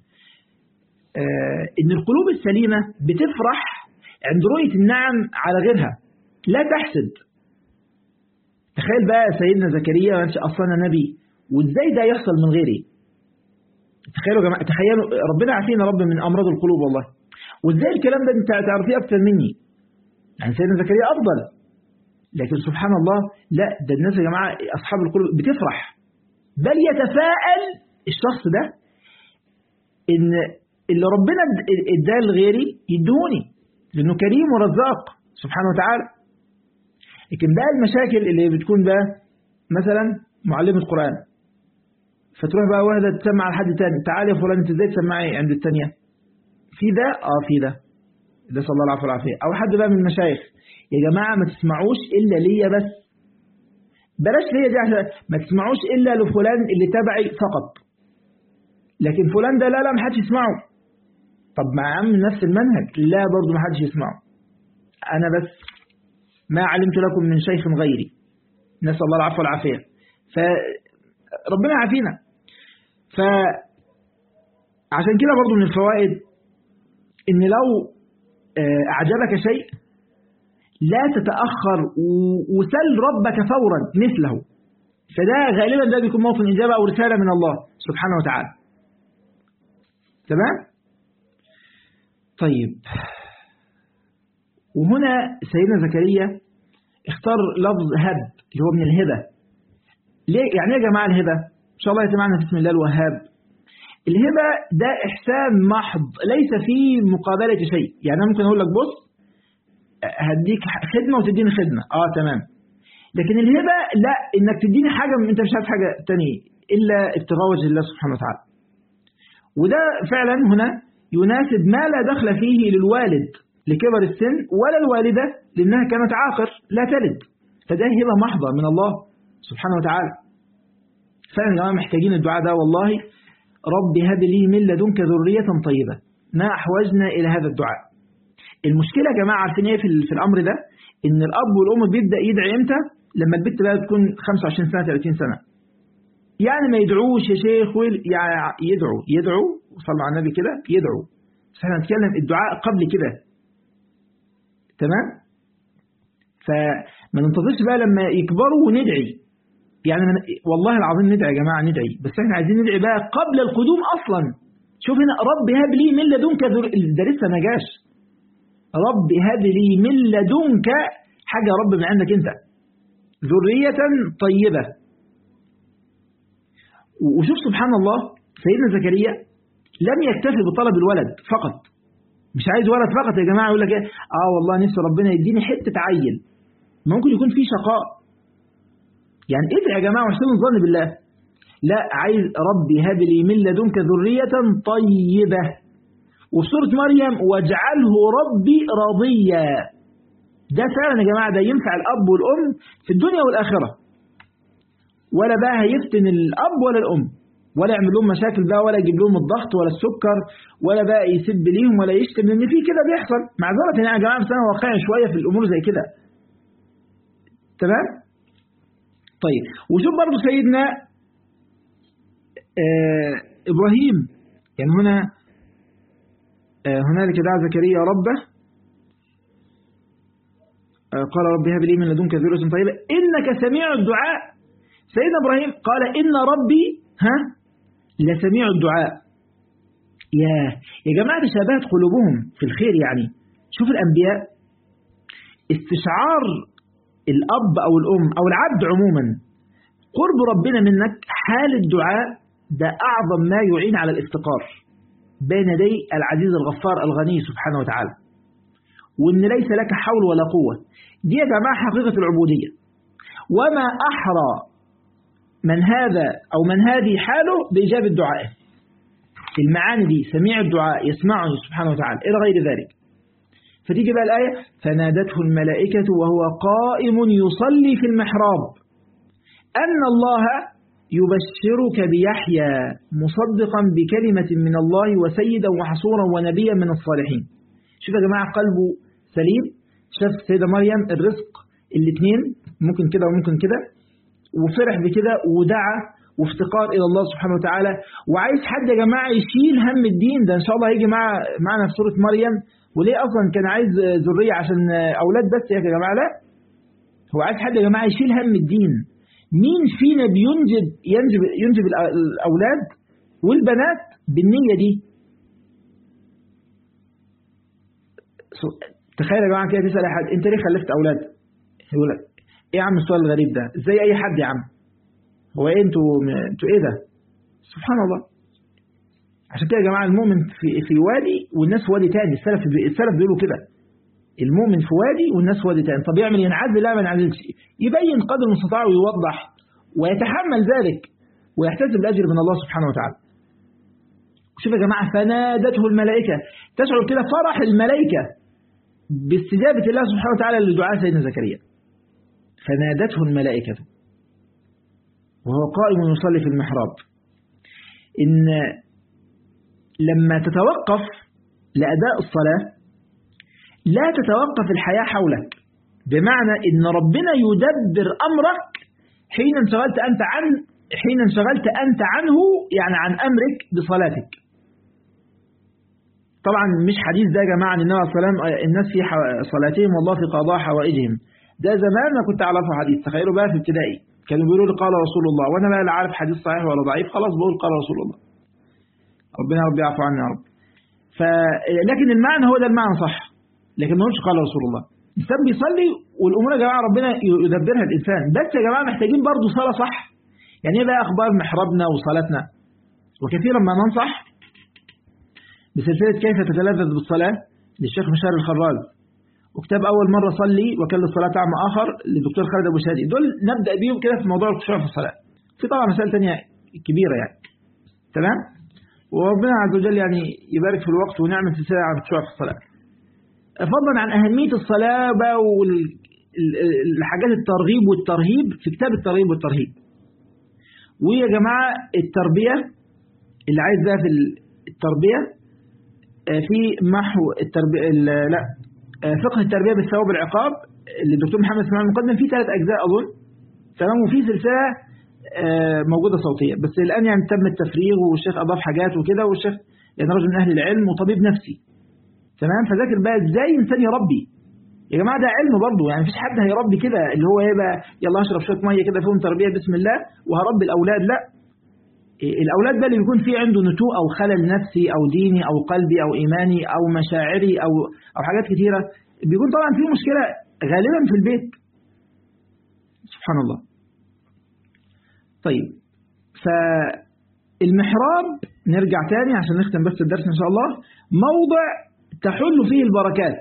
آه ان القلوب السليمة بتفرح عند رؤية النعم على غيرها لا تحسد تخيل بقى سيدنا زكريا اصلا نبي وازاي ده يحصل من غيري تخيلوا يا جماعه تخيلوا ربنا عافينا رب من امراض القلوب والله وازاي الكلام ده انت تعرفيه اكتر مني يعني سيدنا زكريا افضل لكن سبحان الله لا ده الناس يا جماعه اصحاب القلوب بتفرح بل يتفاءل الشخص ده ان اللي ربنا اداه لغيري يدوني لانه كريم ورزاق سبحانه وتعالى لكن بقى المشاكل اللي بتكون بقى مثلا معلمة قرآن فتروح بقى واحدة تسمع على حد تاني تعالي يا فلان انت ازاي تسمعي عند التانية في ده اه في ده ده صلى الله العافية والعافية او حد بقى من المشايخ يا جماعة ما تسمعوش الا ليا بس بلاش ليا دي عشان ما تسمعوش الا لفلان اللي تبعي فقط لكن فلان ده لا لا ما حدش يسمعه طب مع عم نفس المنهج لا برضه ما حدش يسمعه انا بس ما علمت لكم من شيخ غيري نسأل الله العفو والعافية فربنا يعافينا فعشان كده برضو من الفوائد ان لو أعجبك شيء لا تتأخر وسل ربك فورا مثله فده غالبا ده بيكون موطن إجابة أو رسالة من الله سبحانه وتعالى تمام طيب وهنا سيدنا زكريا اختار لفظ هب اللي هو من الهبة ليه يعني يا جماعة الهبة إن شاء الله يتمعنا في اسم الله الوهاب الهبة ده إحسان محض ليس فيه مقابلة شيء يعني أنا ممكن أقول لك بص هديك خدمة وتديني خدمة آه تمام لكن الهبة لا إنك تديني حاجة أنت مش عارف حاجة تانية إلا ابتغاء وجه الله سبحانه وتعالى وده فعلا هنا يناسب ما لا دخل فيه للوالد لكبر السن ولا الوالدة لأنها كانت عاقر لا تلد فده هبة محضة من الله سبحانه وتعالى فعلا يا جماعة محتاجين الدعاء ده والله رب هب لي من لدنك ذرية طيبة ما أحوجنا إلى هذا الدعاء المشكلة يا جماعة عارفين ايه في الأمر ده إن الأب والأم بيبدأ يدعي إمتى لما البنت بقى تكون 25 سنة 30 سنة يعني ما يدعوش يا شيخ يعني يدعو يدعو وصلوا على النبي كده يدعو بس احنا نتكلم الدعاء قبل كده تمام فما ننتظرش بقى لما يكبروا وندعي يعني من والله العظيم ندعي يا جماعة ندعي بس احنا عايزين ندعي بقى قبل القدوم أصلا شوف هنا رب هب لي من لدنك ذر... ده لسه ما جاش رب هب لي من لدنك حاجة رب من عندك انت ذرية طيبة وشوف سبحان الله سيدنا زكريا لم يكتفي بطلب الولد فقط مش عايز ولد فقط يا جماعة يقول لك ايه اه والله نفسي ربنا يديني حتة عيل ممكن يكون في شقاء يعني ادعي يا جماعة واحسنوا الظن بالله لا عايز ربي هب لي من لدنك ذرية طيبة وفي سورة مريم واجعله ربي راضيا ده فعلا يا جماعة ده ينفع الأب والأم في الدنيا والآخرة ولا بقى هيفتن الأب ولا الأم ولا يعمل لهم مشاكل بقى ولا يجيب لهم الضغط ولا السكر ولا بقى يسب ليهم ولا يشتم لأن في كده بيحصل معذرة يعني يا جماعة بس أنا واقعي شوية في الأمور زي كده تمام طيب وشوف برضه سيدنا آه إبراهيم يعني هنا آه هنالك دعا زكريا ربه آه قال ربي هب لي من لدنك ذرية طيبة إنك سميع الدعاء سيدنا إبراهيم قال إن ربي ها لسميع الدعاء يا يا جماعة تشابهت قلوبهم في الخير يعني شوف الأنبياء استشعار الأب أو الأم أو العبد عموما قرب ربنا منك حال الدعاء ده أعظم ما يعين على الافتقار بين يدي العزيز الغفار الغني سبحانه وتعالى وإن ليس لك حول ولا قوة دي يا جماعة حقيقة العبودية وما أحرى من هذا أو من هذه حاله بإجابة دعائه المعاني دي سميع الدعاء يسمعني سبحانه وتعالى إلى غير ذلك فتيجي بقى الآية فنادته الملائكة وهو قائم يصلي في المحراب أن الله يبشرك بيحيى مصدقا بكلمة من الله وسيدا وحصورا ونبيا من الصالحين شوف يا جماعة قلبه سليم شاف سيدة مريم الرزق الاثنين ممكن كده وممكن كده وفرح بكده ودعا وافتقار إلى الله سبحانه وتعالى وعايز حد يا جماعة يشيل هم الدين ده إن شاء الله هيجي مع معنا في سورة مريم وليه أصلا كان عايز ذرية عشان أولاد بس يا جماعة لا هو عايز حد يا جماعة يشيل هم الدين مين فينا بينجب ينجب ينجب الأولاد والبنات بالنية دي تخيل يا جماعة كده تسأل أحد أنت ليه خلفت أولاد يقول لك إيه يا عم السؤال الغريب ده زي أي حد يا عم هو إيه أنتوا أنتوا إيه ده سبحان الله عشان كده يا جماعة المؤمن في في وادي والناس في وادي تاني السلف السلف بيقولوا كده المؤمن في وادي والناس في وادي تاني طب يعمل ينعزل لا ما ينعزلش يبين قدر المستطاع ويوضح ويتحمل ذلك ويحتسب الأجر من الله سبحانه وتعالى شوف يا جماعة فنادته الملائكة تشعر كده فرح الملائكة باستجابة الله سبحانه وتعالى لدعاء سيدنا زكريا فنادته الملائكة وهو قائم يصلي في المحراب إن لما تتوقف لأداء الصلاة لا تتوقف الحياة حولك بمعنى إن ربنا يدبر أمرك حين انشغلت أنت عن حين انشغلت أنت عنه يعني عن أمرك بصلاتك طبعا مش حديث ده يا جماعة عن النبي عليه الصلاة والسلام الناس في صلاتهم والله في قضاء حوائجهم ده زمان ما كنت أعرفه حديث تخيلوا بقى في ابتدائي كانوا بيقولوا لي قال رسول الله وأنا بقى لا عارف حديث صحيح ولا ضعيف خلاص بقول قال رسول الله ربنا رب يعفو عنا يا رب ف لكن المعنى هو ده المعنى صح لكن ما نقولش قال رسول الله الإنسان بيصلي والأمور يا جماعة ربنا يدبرها الإنسان بس يا جماعة محتاجين برضه صلاة صح يعني ايه بقى أخبار محرابنا وصلاتنا وكثيرا ما ننصح بسلسلة كيف تتلذذ بالصلاة للشيخ مشار الخراز وكتاب أول مرة صلي وكل الصلاة طعم آخر للدكتور خالد أبو شادي دول نبدأ بيهم كده في موضوع الخشوع في الصلاة في طبعا مسائل تانية كبيرة يعني تمام وربنا عز وجل يعني يبارك في الوقت ونعمل سلسلة عن الخشوع في الصلاة فضلا عن أهمية الصلاة بقى والحاجات الترغيب والترهيب في كتاب الترغيب والترهيب ويا جماعة التربية اللي عايز بقى في التربية في محو التربية لا فقه التربية بالثواب والعقاب اللي الدكتور محمد اسماعيل المقدم فيه ثلاث أجزاء أظن تمام وفي سلسلة موجودة صوتية بس الآن يعني تم التفريغ والشيخ أضاف حاجات وكده والشيخ يعني رجل من أهل العلم وطبيب نفسي تمام فذاكر بقى ازاي انسان يربي يا جماعه ده علم برضه يعني مفيش حد هيربي كده اللي هو ايه بقى يلا اشرب شويه ميه كده فيهم تربيه بسم الله وهربي الاولاد لا الاولاد بقى اللي بيكون فيه عنده نتوء او خلل نفسي او ديني او قلبي او ايماني او مشاعري او او حاجات كتيره بيكون طبعا فيه مشكله غالبا في البيت سبحان الله طيب فالمحراب نرجع تاني عشان نختم بس الدرس ان شاء الله موضع تحل فيه البركات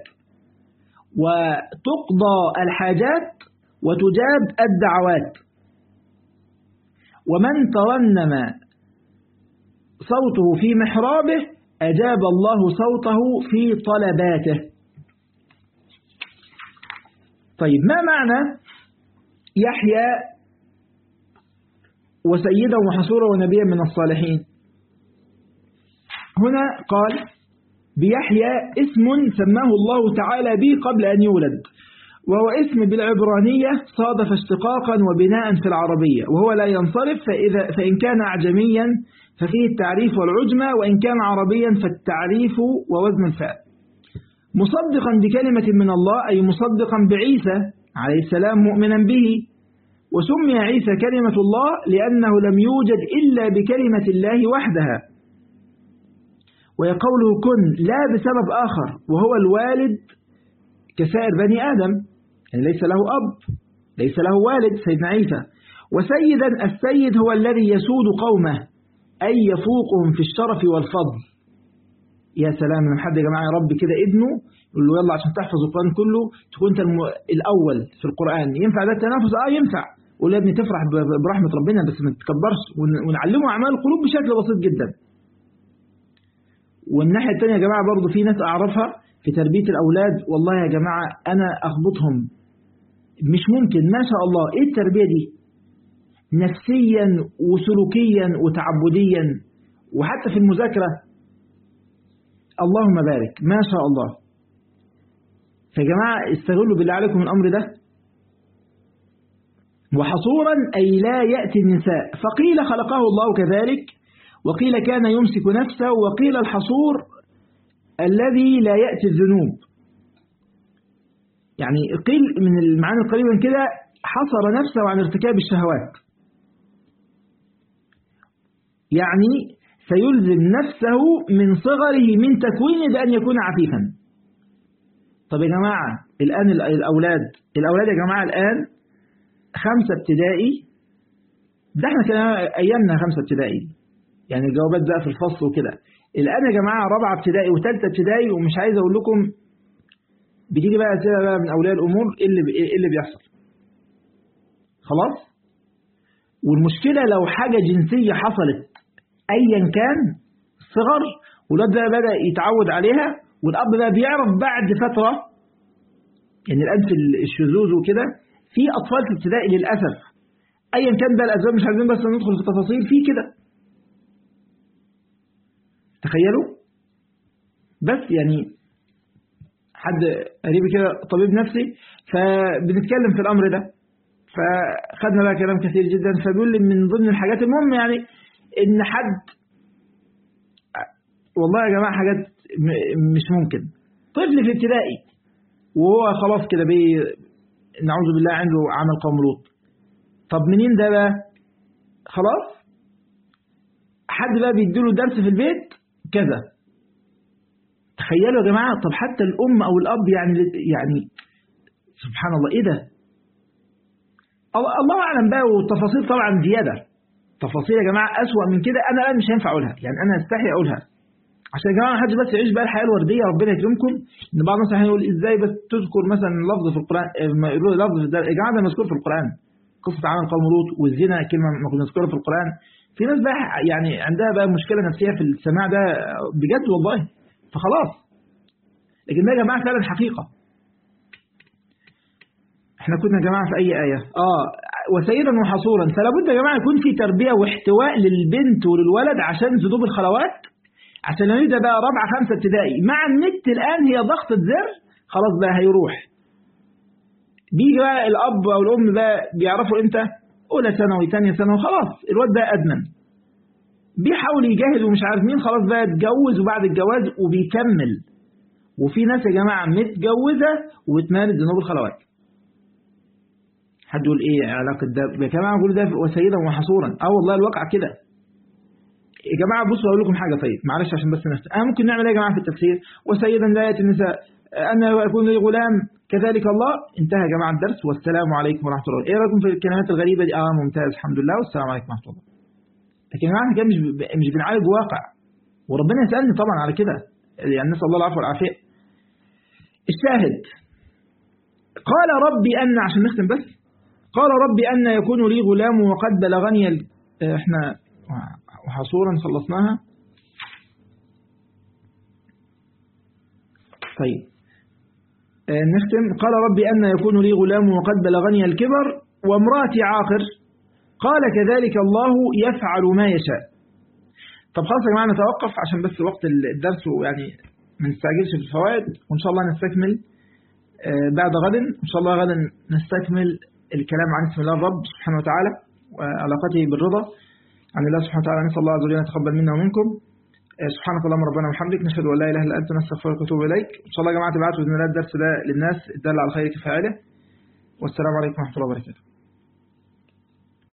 وتقضى الحاجات وتجاب الدعوات ومن ترنم صوته في محرابه أجاب الله صوته في طلباته طيب ما معنى يحيى وسيدا وحصورا ونبيا من الصالحين هنا قال بيحيى اسم سماه الله تعالى به قبل أن يولد وهو اسم بالعبرانية صادف اشتقاقا وبناء في العربية وهو لا ينصرف فإذا فإن كان أعجميا ففيه التعريف والعجمة وإن كان عربيا فالتعريف ووزن الفاء مصدقا بكلمة من الله أي مصدقا بعيسى عليه السلام مؤمنا به وسمي عيسى كلمة الله لأنه لم يوجد إلا بكلمة الله وحدها ويقوله كن لا بسبب آخر وهو الوالد كسائر بني آدم يعني ليس له أب ليس له والد سيدنا عيسى وسيدا السيد هو الذي يسود قومه أي يفوقهم في الشرف والفضل يا سلام لما حد يا جماعة يا رب كده ابنه يقول له يلا عشان تحفظ القرآن كله تكون انت الأول في القرآن ينفع ده التنافس اه ينفع قول يا ابني تفرح برحمة ربنا بس ما تكبرش ونعلمه أعمال القلوب بشكل بسيط جدا والناحية الثانية يا جماعة برضو في ناس أعرفها في تربية الأولاد والله يا جماعة أنا أخبطهم مش ممكن ما شاء الله إيه التربية دي نفسيا وسلوكيا وتعبديا وحتى في المذاكرة اللهم بارك ما شاء الله فيا جماعة استغلوا بالله عليكم الأمر ده وحصورا أي لا يأتي النساء فقيل خلقه الله كذلك وقيل كان يمسك نفسه وقيل الحصور الذي لا يأتي الذنوب يعني قيل من المعاني القريبة من كده حصر نفسه عن ارتكاب الشهوات يعني سيلزم نفسه من صغره من تكوينه بأن يكون عفيفا طب يا جماعة الآن الأولاد الأولاد يا جماعة الآن خمسة ابتدائي ده احنا كان أيامنا خمسة ابتدائي يعني الجوابات بقى في الفصل وكده الآن يا جماعة رابعة ابتدائي وثالثة ابتدائي ومش عايز أقول لكم بتيجي بقى أسئلة بقى من أولياء الأمور إيه اللي إيه اللي بيحصل خلاص والمشكلة لو حاجة جنسية حصلت أيا كان صغر والواد ده بدأ يتعود عليها والأب بقى بيعرف بعد فترة يعني الآن في الشذوذ وكده في أطفال في ابتدائي للأسف أيا كان بقى الأسباب مش عايزين بس ندخل في تفاصيل في كده تخيلوا بس يعني حد قريبي كده طبيب نفسي فبنتكلم في الأمر ده فخدنا بقى كلام كثير جدا فبيقول لي من ضمن الحاجات المهم يعني ان حد والله يا جماعة حاجات مش ممكن طفل في ابتدائي وهو خلاص كده بي نعوذ بالله عنده عمل قوم لوط طب منين ده بقى خلاص حد بقى بيديله درس في البيت كذا تخيلوا يا جماعة طب حتى الأم أو الأب يعني يعني سبحان الله إيه ده الله أعلم بقى والتفاصيل طبعا زيادة تفاصيل يا جماعة أسوأ من كده أنا الآن مش هينفع أقولها يعني أنا أستحي أقولها عشان يا جماعة ما حدش بس يعيش بقى الحياة الوردية ربنا يكرمكم إن بعض الناس هيقول إزاي بس تذكر مثلا لفظ في القرآن ما يقولوا لفظ في يا جماعة ده مذكور في القرآن قصة عمل قوم لوط والزنا كلمة مذكورة في القرآن في ناس بقى يعني عندها بقى مشكلة نفسية في السماع ده بجد والله فخلاص لكن ده يا جماعة فعلا حقيقة احنا كنا يا جماعة في أي آية آه وسيدا وحصورا فلا بد يا جماعة يكون في تربية واحتواء للبنت وللولد عشان ذنوب الخلوات عشان نبدا بقى رابعة خمسة ابتدائي مع النت الآن هي ضغطة زر خلاص بقى هيروح بيجي بقى الأب أو الأم بقى بيعرفوا إمتى أولى ثانوي ثانية ثانوي خلاص الواد ده أدمن بيحاول يجاهد ومش عارف مين خلاص بقى اتجوز وبعد الجواز وبيكمل وفي ناس يا جماعة متجوزة وبتمارس ذنوب الخلوات حد يقول ايه علاقة ده يا جماعة بقول ده وسيدا وحصورا اه والله الواقع كده يا جماعة بصوا أقول لكم حاجة طيب معلش عشان بس نفسي أنا ممكن نعمل إيه يا جماعة في التفسير وسيدا لا يأتي النساء أن يكون لي غلام كذلك الله انتهى يا جماعة الدرس والسلام عليكم ورحمة الله إيه رأيكم في الكلمات الغريبة دي آه ممتاز الحمد لله والسلام عليكم ورحمة الله لكن يا جماعة مش مش بنعالج واقع وربنا يسألني طبعا على كده يعني نسأل الله العفو والعافية الشاهد قال ربي أن عشان نختم بس قال ربي أن يكون لي غلام وقد بلغني ال... احنا وحصورا خلصناها طيب نختم قال ربي أن يكون لي غلام وقد بلغني الكبر وامرأتي عاقر قال كذلك الله يفعل ما يشاء طب خلاص يا جماعة نتوقف عشان بس وقت الدرس يعني ما نستعجلش في الفوائد وإن شاء الله نستكمل بعد غد إن شاء الله غدا نستكمل الكلام عن اسم الله الرب سبحانه وتعالى وعلاقته بالرضا عن الله سبحانه وتعالى نسأل الله عز وجل يتقبل منا ومنكم سبحانك اللهم ربنا وبحمدك نشهد ان لا اله الا انت نستغفرك ونتوب اليك ان شاء الله يا جماعه تبعتوا باذن الله الدرس ده للناس الدال على الخير كفاعله والسلام عليكم ورحمه الله وبركاته